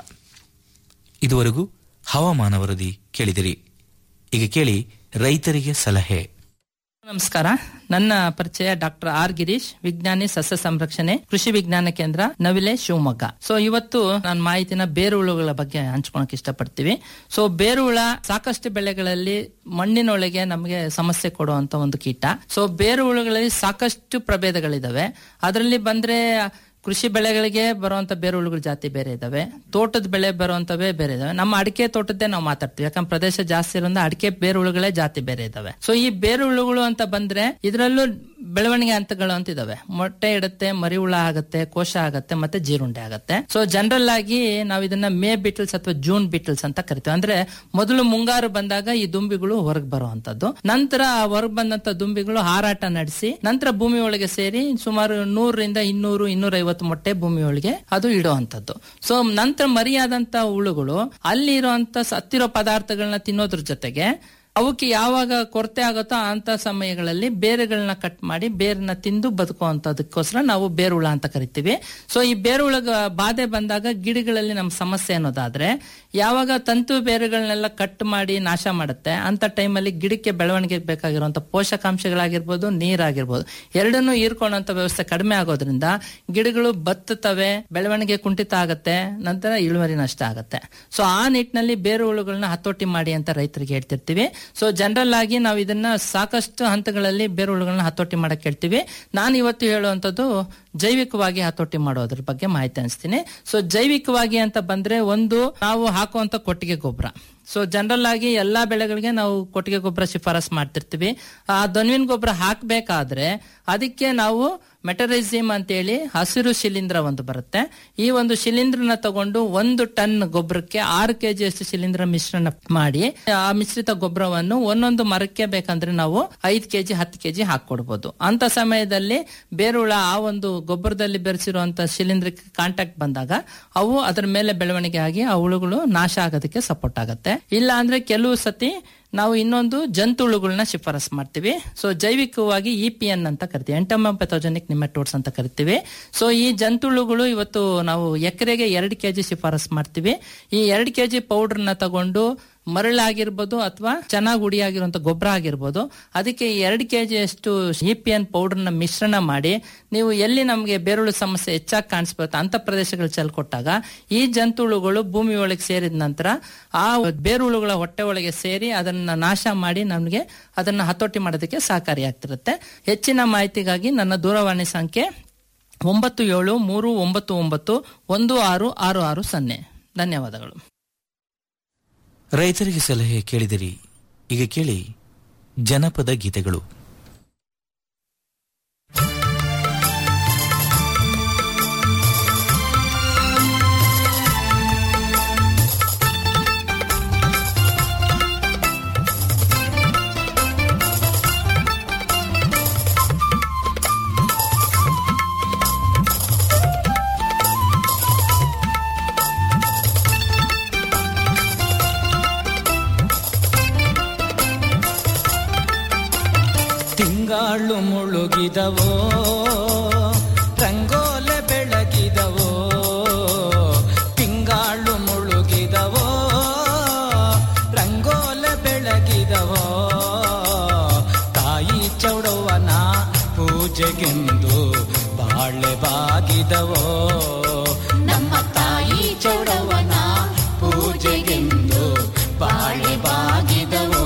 ಇದುವರೆಗೂ ಹವಾಮಾನ ವರದಿ ಕೇಳಿದಿರಿ ಈಗ ಕೇಳಿ ರೈತರಿಗೆ ಸಲಹೆ ನಮಸ್ಕಾರ ನನ್ನ ಪರಿಚಯ ಡಾಕ್ಟರ್ ಆರ್ ಗಿರೀಶ್ ವಿಜ್ಞಾನಿ ಸಸ್ಯ ಸಂರಕ್ಷಣೆ ಕೃಷಿ ವಿಜ್ಞಾನ ಕೇಂದ್ರ ನವಿಲೆ ಶಿವಮೊಗ್ಗ ಸೊ ಇವತ್ತು ನಾನು ಮಾಹಿತಿನ ಬೇರುಹುಳುಗಳ ಬಗ್ಗೆ ಹಂಚ್ಕೊಳಕ್ ಇಷ್ಟಪಡ್ತೀವಿ ಸೊ ಬೇರುಹುಳ ಸಾಕಷ್ಟು ಬೆಳೆಗಳಲ್ಲಿ ಮಣ್ಣಿನೊಳಗೆ ನಮಗೆ ಸಮಸ್ಯೆ ಕೊಡುವಂತ ಒಂದು ಕೀಟ ಸೊ ಬೇರುಹುಳುಗಳಲ್ಲಿ ಸಾಕಷ್ಟು ಪ್ರಭೇದಗಳಿದಾವೆ ಅದರಲ್ಲಿ ಬಂದ್ರೆ ಕೃಷಿ ಬೆಳೆಗಳಿಗೆ ಬರುವಂತ ಬೇರುಹುಳುಗಳ ಜಾತಿ ಬೇರೆ ಇದಾವೆ ತೋಟದ ಬೆಳೆ ಬರುವಂತವೇ ಬೇರೆ ಇದಾವೆ ನಮ್ಮ ಅಡಿಕೆ ತೋಟದ್ದೇ ನಾವು ಮಾತಾಡ್ತೀವಿ ಯಾಕಂದ್ರೆ ಪ್ರದೇಶ ಜಾಸ್ತಿ ಇರೋದ್ರಿಂದ ಅಡಿಕೆ ಬೇರುಹುಳುಗಳೇ ಜಾತಿ ಬೇರೆ ಇದಾವೆ ಸೊ ಈ ಬೇರುಹುಳುಗಳು ಅಂತ ಬಂದ್ರೆ ಇದರಲ್ಲೂ ಬೆಳವಣಿಗೆ ಹಂತಗಳು ಅಂತ ಇದಾವೆ ಮೊಟ್ಟೆ ಇಡುತ್ತೆ ಮರಿ ಹುಳ ಆಗತ್ತೆ ಕೋಶ ಆಗತ್ತೆ ಮತ್ತೆ ಜೀರುಂಡೆ ಆಗತ್ತೆ ಸೊ ಜನರಲ್ ಆಗಿ ನಾವು ಇದನ್ನ ಮೇ ಬಿಟಲ್ಸ್ ಅಥವಾ ಜೂನ್ ಬಿಟಲ್ಸ್ ಅಂತ ಕರಿತೀವಿ ಅಂದ್ರೆ ಮೊದಲು ಮುಂಗಾರು ಬಂದಾಗ ಈ ದುಂಬಿಗಳು ಹೊರಗೆ ಬರುವಂತದ್ದು ನಂತರ ಹೊರಗೆ ಬಂದಂತ ದುಂಬಿಗಳು ಹಾರಾಟ ನಡೆಸಿ ನಂತರ ಭೂಮಿ ಒಳಗೆ ಸೇರಿ ಸುಮಾರು ನೂರರಿಂದ ಇನ್ನೂರು ಇನ್ನೂರ ಐವತ್ತು ಮೊಟ್ಟೆ ಭೂಮಿ ಒಳಗೆ ಅದು ಇಡುವಂತದ್ದು ಸೊ ನಂತರ ಮರಿಯಾದಂತ ಹುಳುಗಳು ಅಲ್ಲಿ ಇರುವಂತ ಸತ್ತಿರೋ ಪದಾರ್ಥಗಳನ್ನ ತಿನ್ನೋದ್ರ ಜೊತೆಗೆ ಅವಕ್ಕೆ ಯಾವಾಗ ಕೊರತೆ ಆಗುತ್ತೋ ಅಂತ ಸಮಯಗಳಲ್ಲಿ ಬೇರುಗಳನ್ನ ಕಟ್ ಮಾಡಿ ಬೇರನ್ನ ತಿಂದು ಬದುಕುವಂತದಕ್ಕೋಸ್ಕರ ನಾವು ಬೇರುಹುಳ ಅಂತ ಕರಿತೀವಿ ಸೊ ಈ ಬೇರುಹುಳ ಬಾಧೆ ಬಂದಾಗ ಗಿಡಗಳಲ್ಲಿ ನಮ್ಮ ಸಮಸ್ಯೆ ಅನ್ನೋದಾದ್ರೆ ಯಾವಾಗ ತಂತು ಬೇರುಗಳನ್ನೆಲ್ಲ ಕಟ್ ಮಾಡಿ ನಾಶ ಮಾಡುತ್ತೆ ಅಂತ ಟೈಮಲ್ಲಿ ಗಿಡಕ್ಕೆ ಬೆಳವಣಿಗೆಗೆ ಬೇಕಾಗಿರುವಂತ ಪೋಷಕಾಂಶಗಳಾಗಿರ್ಬೋದು ನೀರಾಗಿರ್ಬೋದು ಎರಡನ್ನೂ ಹೀರ್ಕೊಳ್ಳುವಂತ ವ್ಯವಸ್ಥೆ ಕಡಿಮೆ ಆಗೋದ್ರಿಂದ ಗಿಡಗಳು ಬತ್ತುತ್ತವೆ ಬೆಳವಣಿಗೆ ಕುಂಠಿತ ಆಗತ್ತೆ ನಂತರ ಇಳುವರಿ ನಷ್ಟ ಆಗತ್ತೆ ಸೊ ಆ ನಿಟ್ಟಿನಲ್ಲಿ ಬೇರು ಹುಳುಗಳನ್ನ ಹತೋಟಿ ಮಾಡಿ ಅಂತ ರೈತರಿಗೆ ಹೇಳ್ತಿರ್ತೀವಿ ಸೊ ಜನರಲ್ ಆಗಿ ನಾವು ಇದನ್ನ ಸಾಕಷ್ಟು ಹಂತಗಳಲ್ಲಿ ಬೇರು ಹುಳುಗಳನ್ನ ಹತೋಟಿ ಮಾಡಕ್ ಹೇಳ್ತೀವಿ ನಾನು ಇವತ್ತು ಹೇಳುವಂತದ್ದು ಜೈವಿಕವಾಗಿ ಹತೋಟಿ ಮಾಡೋದ್ರ ಬಗ್ಗೆ ಮಾಹಿತಿ ಅನಿಸ್ತೀನಿ ಸೊ ಜೈವಿಕವಾಗಿ ಅಂತ ಬಂದ್ರೆ ಒಂದು ನಾವು ಹಾಕುವಂತ ಕೊಟ್ಟಿಗೆ ಗೊಬ್ಬರ ಸೊ ಜನರಲ್ ಆಗಿ ಎಲ್ಲಾ ಬೆಳೆಗಳಿಗೆ ನಾವು ಕೊಟ್ಟಿಗೆ ಗೊಬ್ಬರ ಶಿಫಾರಸ್ ಮಾಡ್ತಿರ್ತೀವಿ ಆ ದೊನ್ವಿನ ಗೊಬ್ಬರ ಹಾಕ್ಬೇಕಾದ್ರೆ ಅದಕ್ಕೆ ನಾವು ಮೆಟರೈಸಿಮ್ ಅಂತೇಳಿ ಹಸಿರು ಶಿಲೀಂಧ್ರ ಒಂದು ಬರುತ್ತೆ ಈ ಒಂದು ಶಿಲೀಂಧ್ರನ ತಗೊಂಡು ಒಂದು ಟನ್ ಗೊಬ್ಬರಕ್ಕೆ ಆರು ಕೆಜಿ ಅಷ್ಟು ಶಿಲೀಂಧ್ರ ಮಿಶ್ರಣ ಮಾಡಿ ಆ ಮಿಶ್ರಿತ ಗೊಬ್ಬರವನ್ನು ಒಂದೊಂದು ಮರಕ್ಕೆ ಬೇಕಂದ್ರೆ ನಾವು ಐದು ಕೆಜಿ ಹತ್ತು ಕೆಜಿ ಹಾಕೊಡ್ಬೋದು ಅಂತ ಸಮಯದಲ್ಲಿ ಬೇರುಳ ಆ ಒಂದು ಗೊಬ್ಬರದಲ್ಲಿ ಬೆರೆಸಿರುವಂತ ಶಿಲೀಂಧ್ರಕ್ಕೆ ಕಾಂಟ್ಯಾಕ್ಟ್ ಬಂದಾಗ ಅವು ಅದರ ಮೇಲೆ ಬೆಳವಣಿಗೆ ಆಗಿ ಆ ಹುಳುಗಳು ನಾಶ ಆಗೋದಕ್ಕೆ ಸಪೋರ್ಟ್ ಆಗುತ್ತೆ ಇಲ್ಲ ಅಂದ್ರೆ ಕೆಲವು ಸತಿ ನಾವು ಇನ್ನೊಂದು ಜಂತುಹುಳುಗಳನ್ನ ಶಿಫಾರಸ್ ಮಾಡ್ತೀವಿ ಸೊ ಜೈವಿಕವಾಗಿ ಇ ಪಿ ಎನ್ ಅಂತ ಕರಿತೀವಿ ಎಂಟಮ ಪೆಥೋಜೆನಿಕ್ ನಿಮೆಟೋಡ್ಸ್ ಅಂತ ಕರಿತೀವಿ ಸೊ ಈ ಜಂತುಹುಳುಗಳು ಇವತ್ತು ನಾವು ಎಕರೆಗೆ ಎರಡು ಕೆಜಿ ಶಿಫಾರಸ್ ಮಾಡ್ತೀವಿ ಈ ಎರಡು ಕೆಜಿ ಪೌಡರ್ನ ತಗೊಂಡು ಮರಳಾಗಿರ್ಬೋದು ಅಥವಾ ಚೆನ್ನಾಗಿ ಹುಡಿಯಾಗಿರುವಂತ ಗೊಬ್ಬರ ಆಗಿರ್ಬೋದು ಅದಕ್ಕೆ ಎರಡು ಕೆಜಿ ಅಷ್ಟು ಇ ಪಿ ಎನ್ ಪೌಡರ್ನ ಮಿಶ್ರಣ ಮಾಡಿ ನೀವು ಎಲ್ಲಿ ನಮಗೆ ಬೇರುಳು ಸಮಸ್ಯೆ ಹೆಚ್ಚಾಗಿ ಕಾಣಿಸ್ಬರುತ್ತೆ ಅಂತ ಪ್ರದೇಶಗಳು ಚೆಲ್ಕೊಟ್ಟಾಗ ಈ ಜಂತುಹುಳುಗಳು ಭೂಮಿ ಒಳಗೆ ಸೇರಿದ ನಂತರ ಆ ಬೇರುಳುಗಳ ಹೊಟ್ಟೆ ಒಳಗೆ ಸೇರಿ ಅದನ್ನ ನಾಶ ಮಾಡಿ ನಮಗೆ ಅದನ್ನ ಹತೋಟಿ ಮಾಡೋದಕ್ಕೆ ಸಹಕಾರಿಯಾಗ್ತಿರುತ್ತೆ ಹೆಚ್ಚಿನ ಮಾಹಿತಿಗಾಗಿ ನನ್ನ ದೂರವಾಣಿ ಸಂಖ್ಯೆ ಒಂಬತ್ತು ಏಳು ಮೂರು ಒಂಬತ್ತು ಒಂಬತ್ತು ಒಂದು ಆರು ಆರು ಆರು ಸೊನ್ನೆ ಧನ್ಯವಾದಗಳು ರೈತರಿಗೆ ಸಲಹೆ ಕೇಳಿದಿರಿ ಈಗ ಕೇಳಿ ಜನಪದ ಗೀತೆಗಳು ತಿಂಗಾಳು ಮುಳುಗಿದವೋ ರಂಗೋಲೆ ಬೆಳಗಿದವೋ ತಿಂಗಾಳು ಮುಳುಗಿದವೋ ರಂಗೋಲೆ ಬೆಳಗಿದವೋ ತಾಯಿ ಚೌಡವನ ಪೂಜೆಗೆಂದು ಬಾಳೆ ಬಾಗಿದವೋ ನಮ್ಮ ತಾಯಿ ಚೌಡವನ ಪೂಜೆಗೆಂದು ಬಾಳೆ ಬಾಗಿದವೋ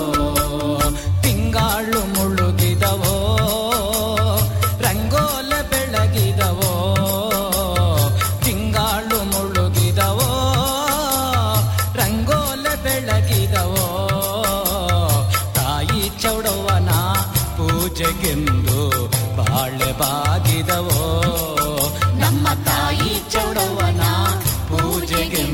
ತಿಂಗಾಳು ಮುಳುಗಿದವೋ ರಂಗೋಲೆ ಬೆಳಗಿದವೋ ತಿಂಗಾಳು ಮುಳುಗಿದವೋ ರಂಗೋಲೆ ಬೆಳಗಿದವೋ ತಾಯಿ ಚೌಡವನ ಪೂಜೆಗೆಂದು ಬಾಳೆ ಬಾಗಿದವೋ ನಮ್ಮ ತಾಯಿ ಚೌಡವನ ಪೂಜೆಗೆ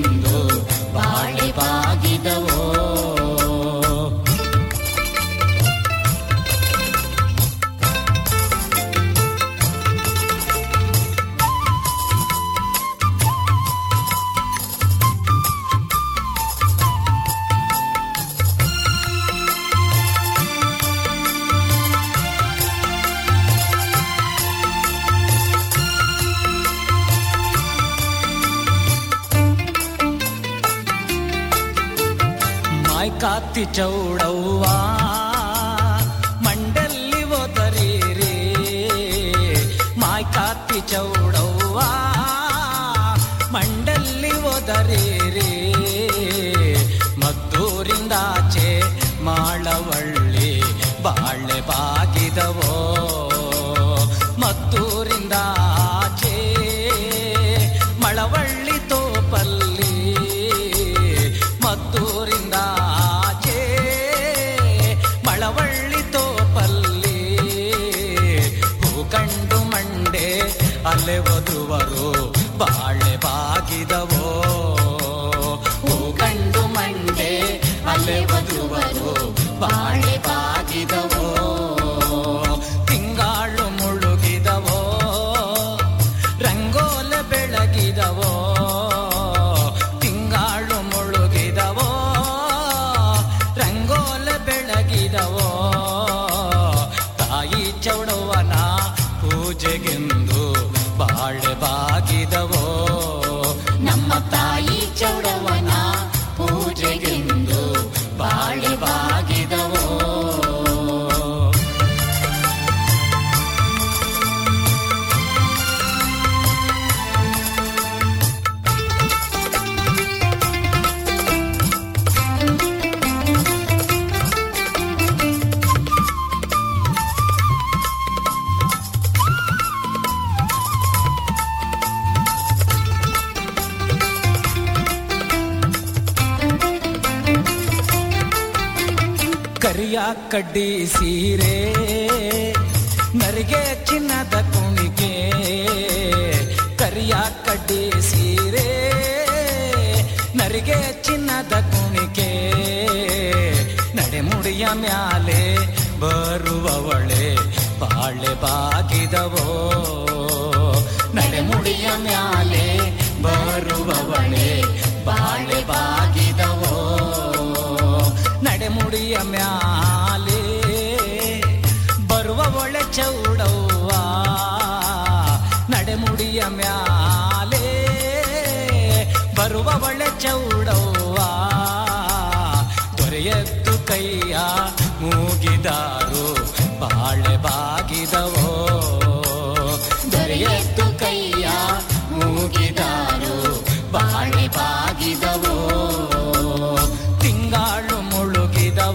ಕಾತಿ ಚೌಡವ್ವ ಮಂಡಲ್ಲಿ ಒದರಿರಿ ಮಾಯ್ ಕಾತಿ ಚೌಡವ್ವ ಮಂಡಲ್ಲಿ ಒದರಿರಿ ಮದ್ದೂರಿಂದಾಚೆ ಮಾಳವಳ್ಳಿ ಬಾಳೆ ಬಾಗಿದವೋ ಮದ್ದೂರಿಂದಾಚೆ ಮಳವಳ್ಳಿ ತೋಪಲ್ಲಿ ಮದ್ದೂರಿಂದಾಚೆ ಮಳವಳ್ಳಿ ತೋಪಲ್ಲಿ ಹೂ ಕಂಡು ಮಂಡೆ ಅಲೆ ವಧುವರು ಬಾಳೆ ಬಾಗಿದವೋ ಹೂ ಕಂಡು ಮಂಡೆ ಅಲೆ ವಧುವರು ಬಾಳೆ ಬಾಗಿದವೋ ತಿಂಗಾಳು ಮುಳುಗಿದವೋ ರಂಗೋಲ ಬೆಳಗಿದವೋ ತಿಂಗಾಳು ಮುಳುಗಿದವೋ ರಂಗೋಲ ಬೆಳಗಿದವೋ ತಾಯಿ ಚೌಡವನ ಪೂಜೆಗೆಂದು ಬಾಳೆ ಬಾಗಿದವೋ ನಮ್ಮ ತಾಯಿ ಚೌಡವನ ಪೂಜೆಗೆಂದು ಬಾಳೆ ಬಾಗಿದವೋ ಕರಿಯ ಕಡ್ಡಿ ಸೀರೆ ನರಿಗೆ ಚಿನ್ನದ ಕುಣಿಗೆ ಕರಿಯ ಕಡ್ಡಿ ಸೀರೆ ನರಿಗೆ ಚಿನ್ನದ ಕುಣಿಕೆ ನಡೆಮುಡಿಯ ಮ್ಯಾಲೆ ಬರುವವಳೆ ಬಾಳೆ ಬಾಗಿದವೋ ನಡೆಮುಡಿಯ ಮ್ಯಾಲೆ ಬರುವವಳೆ ಬಾಳೆ ಬಾಗಿದವೋ ನಡೆಮುಡಿಯ ಮ್ಯಾಲೆ ಬರುವ ಒಳೆ ಚೌಡವ್ವ ನಡೆಮುಡಿಯ ಮ್ಯಾಲೆ ಬರುವ ಒಳೆ ಚೌಡವ್ವ ದೊರೆಯದ್ದು ಕೈಯ ಮೂಗಿದಾರು ಬಾಳೆ ಬಾಗಿದವೋ ದೊರೆಯದ್ದು ಕೈಯ ಮೂಗಿದಾರು ಬಾಳೆ ಬಾಗಿದವೋ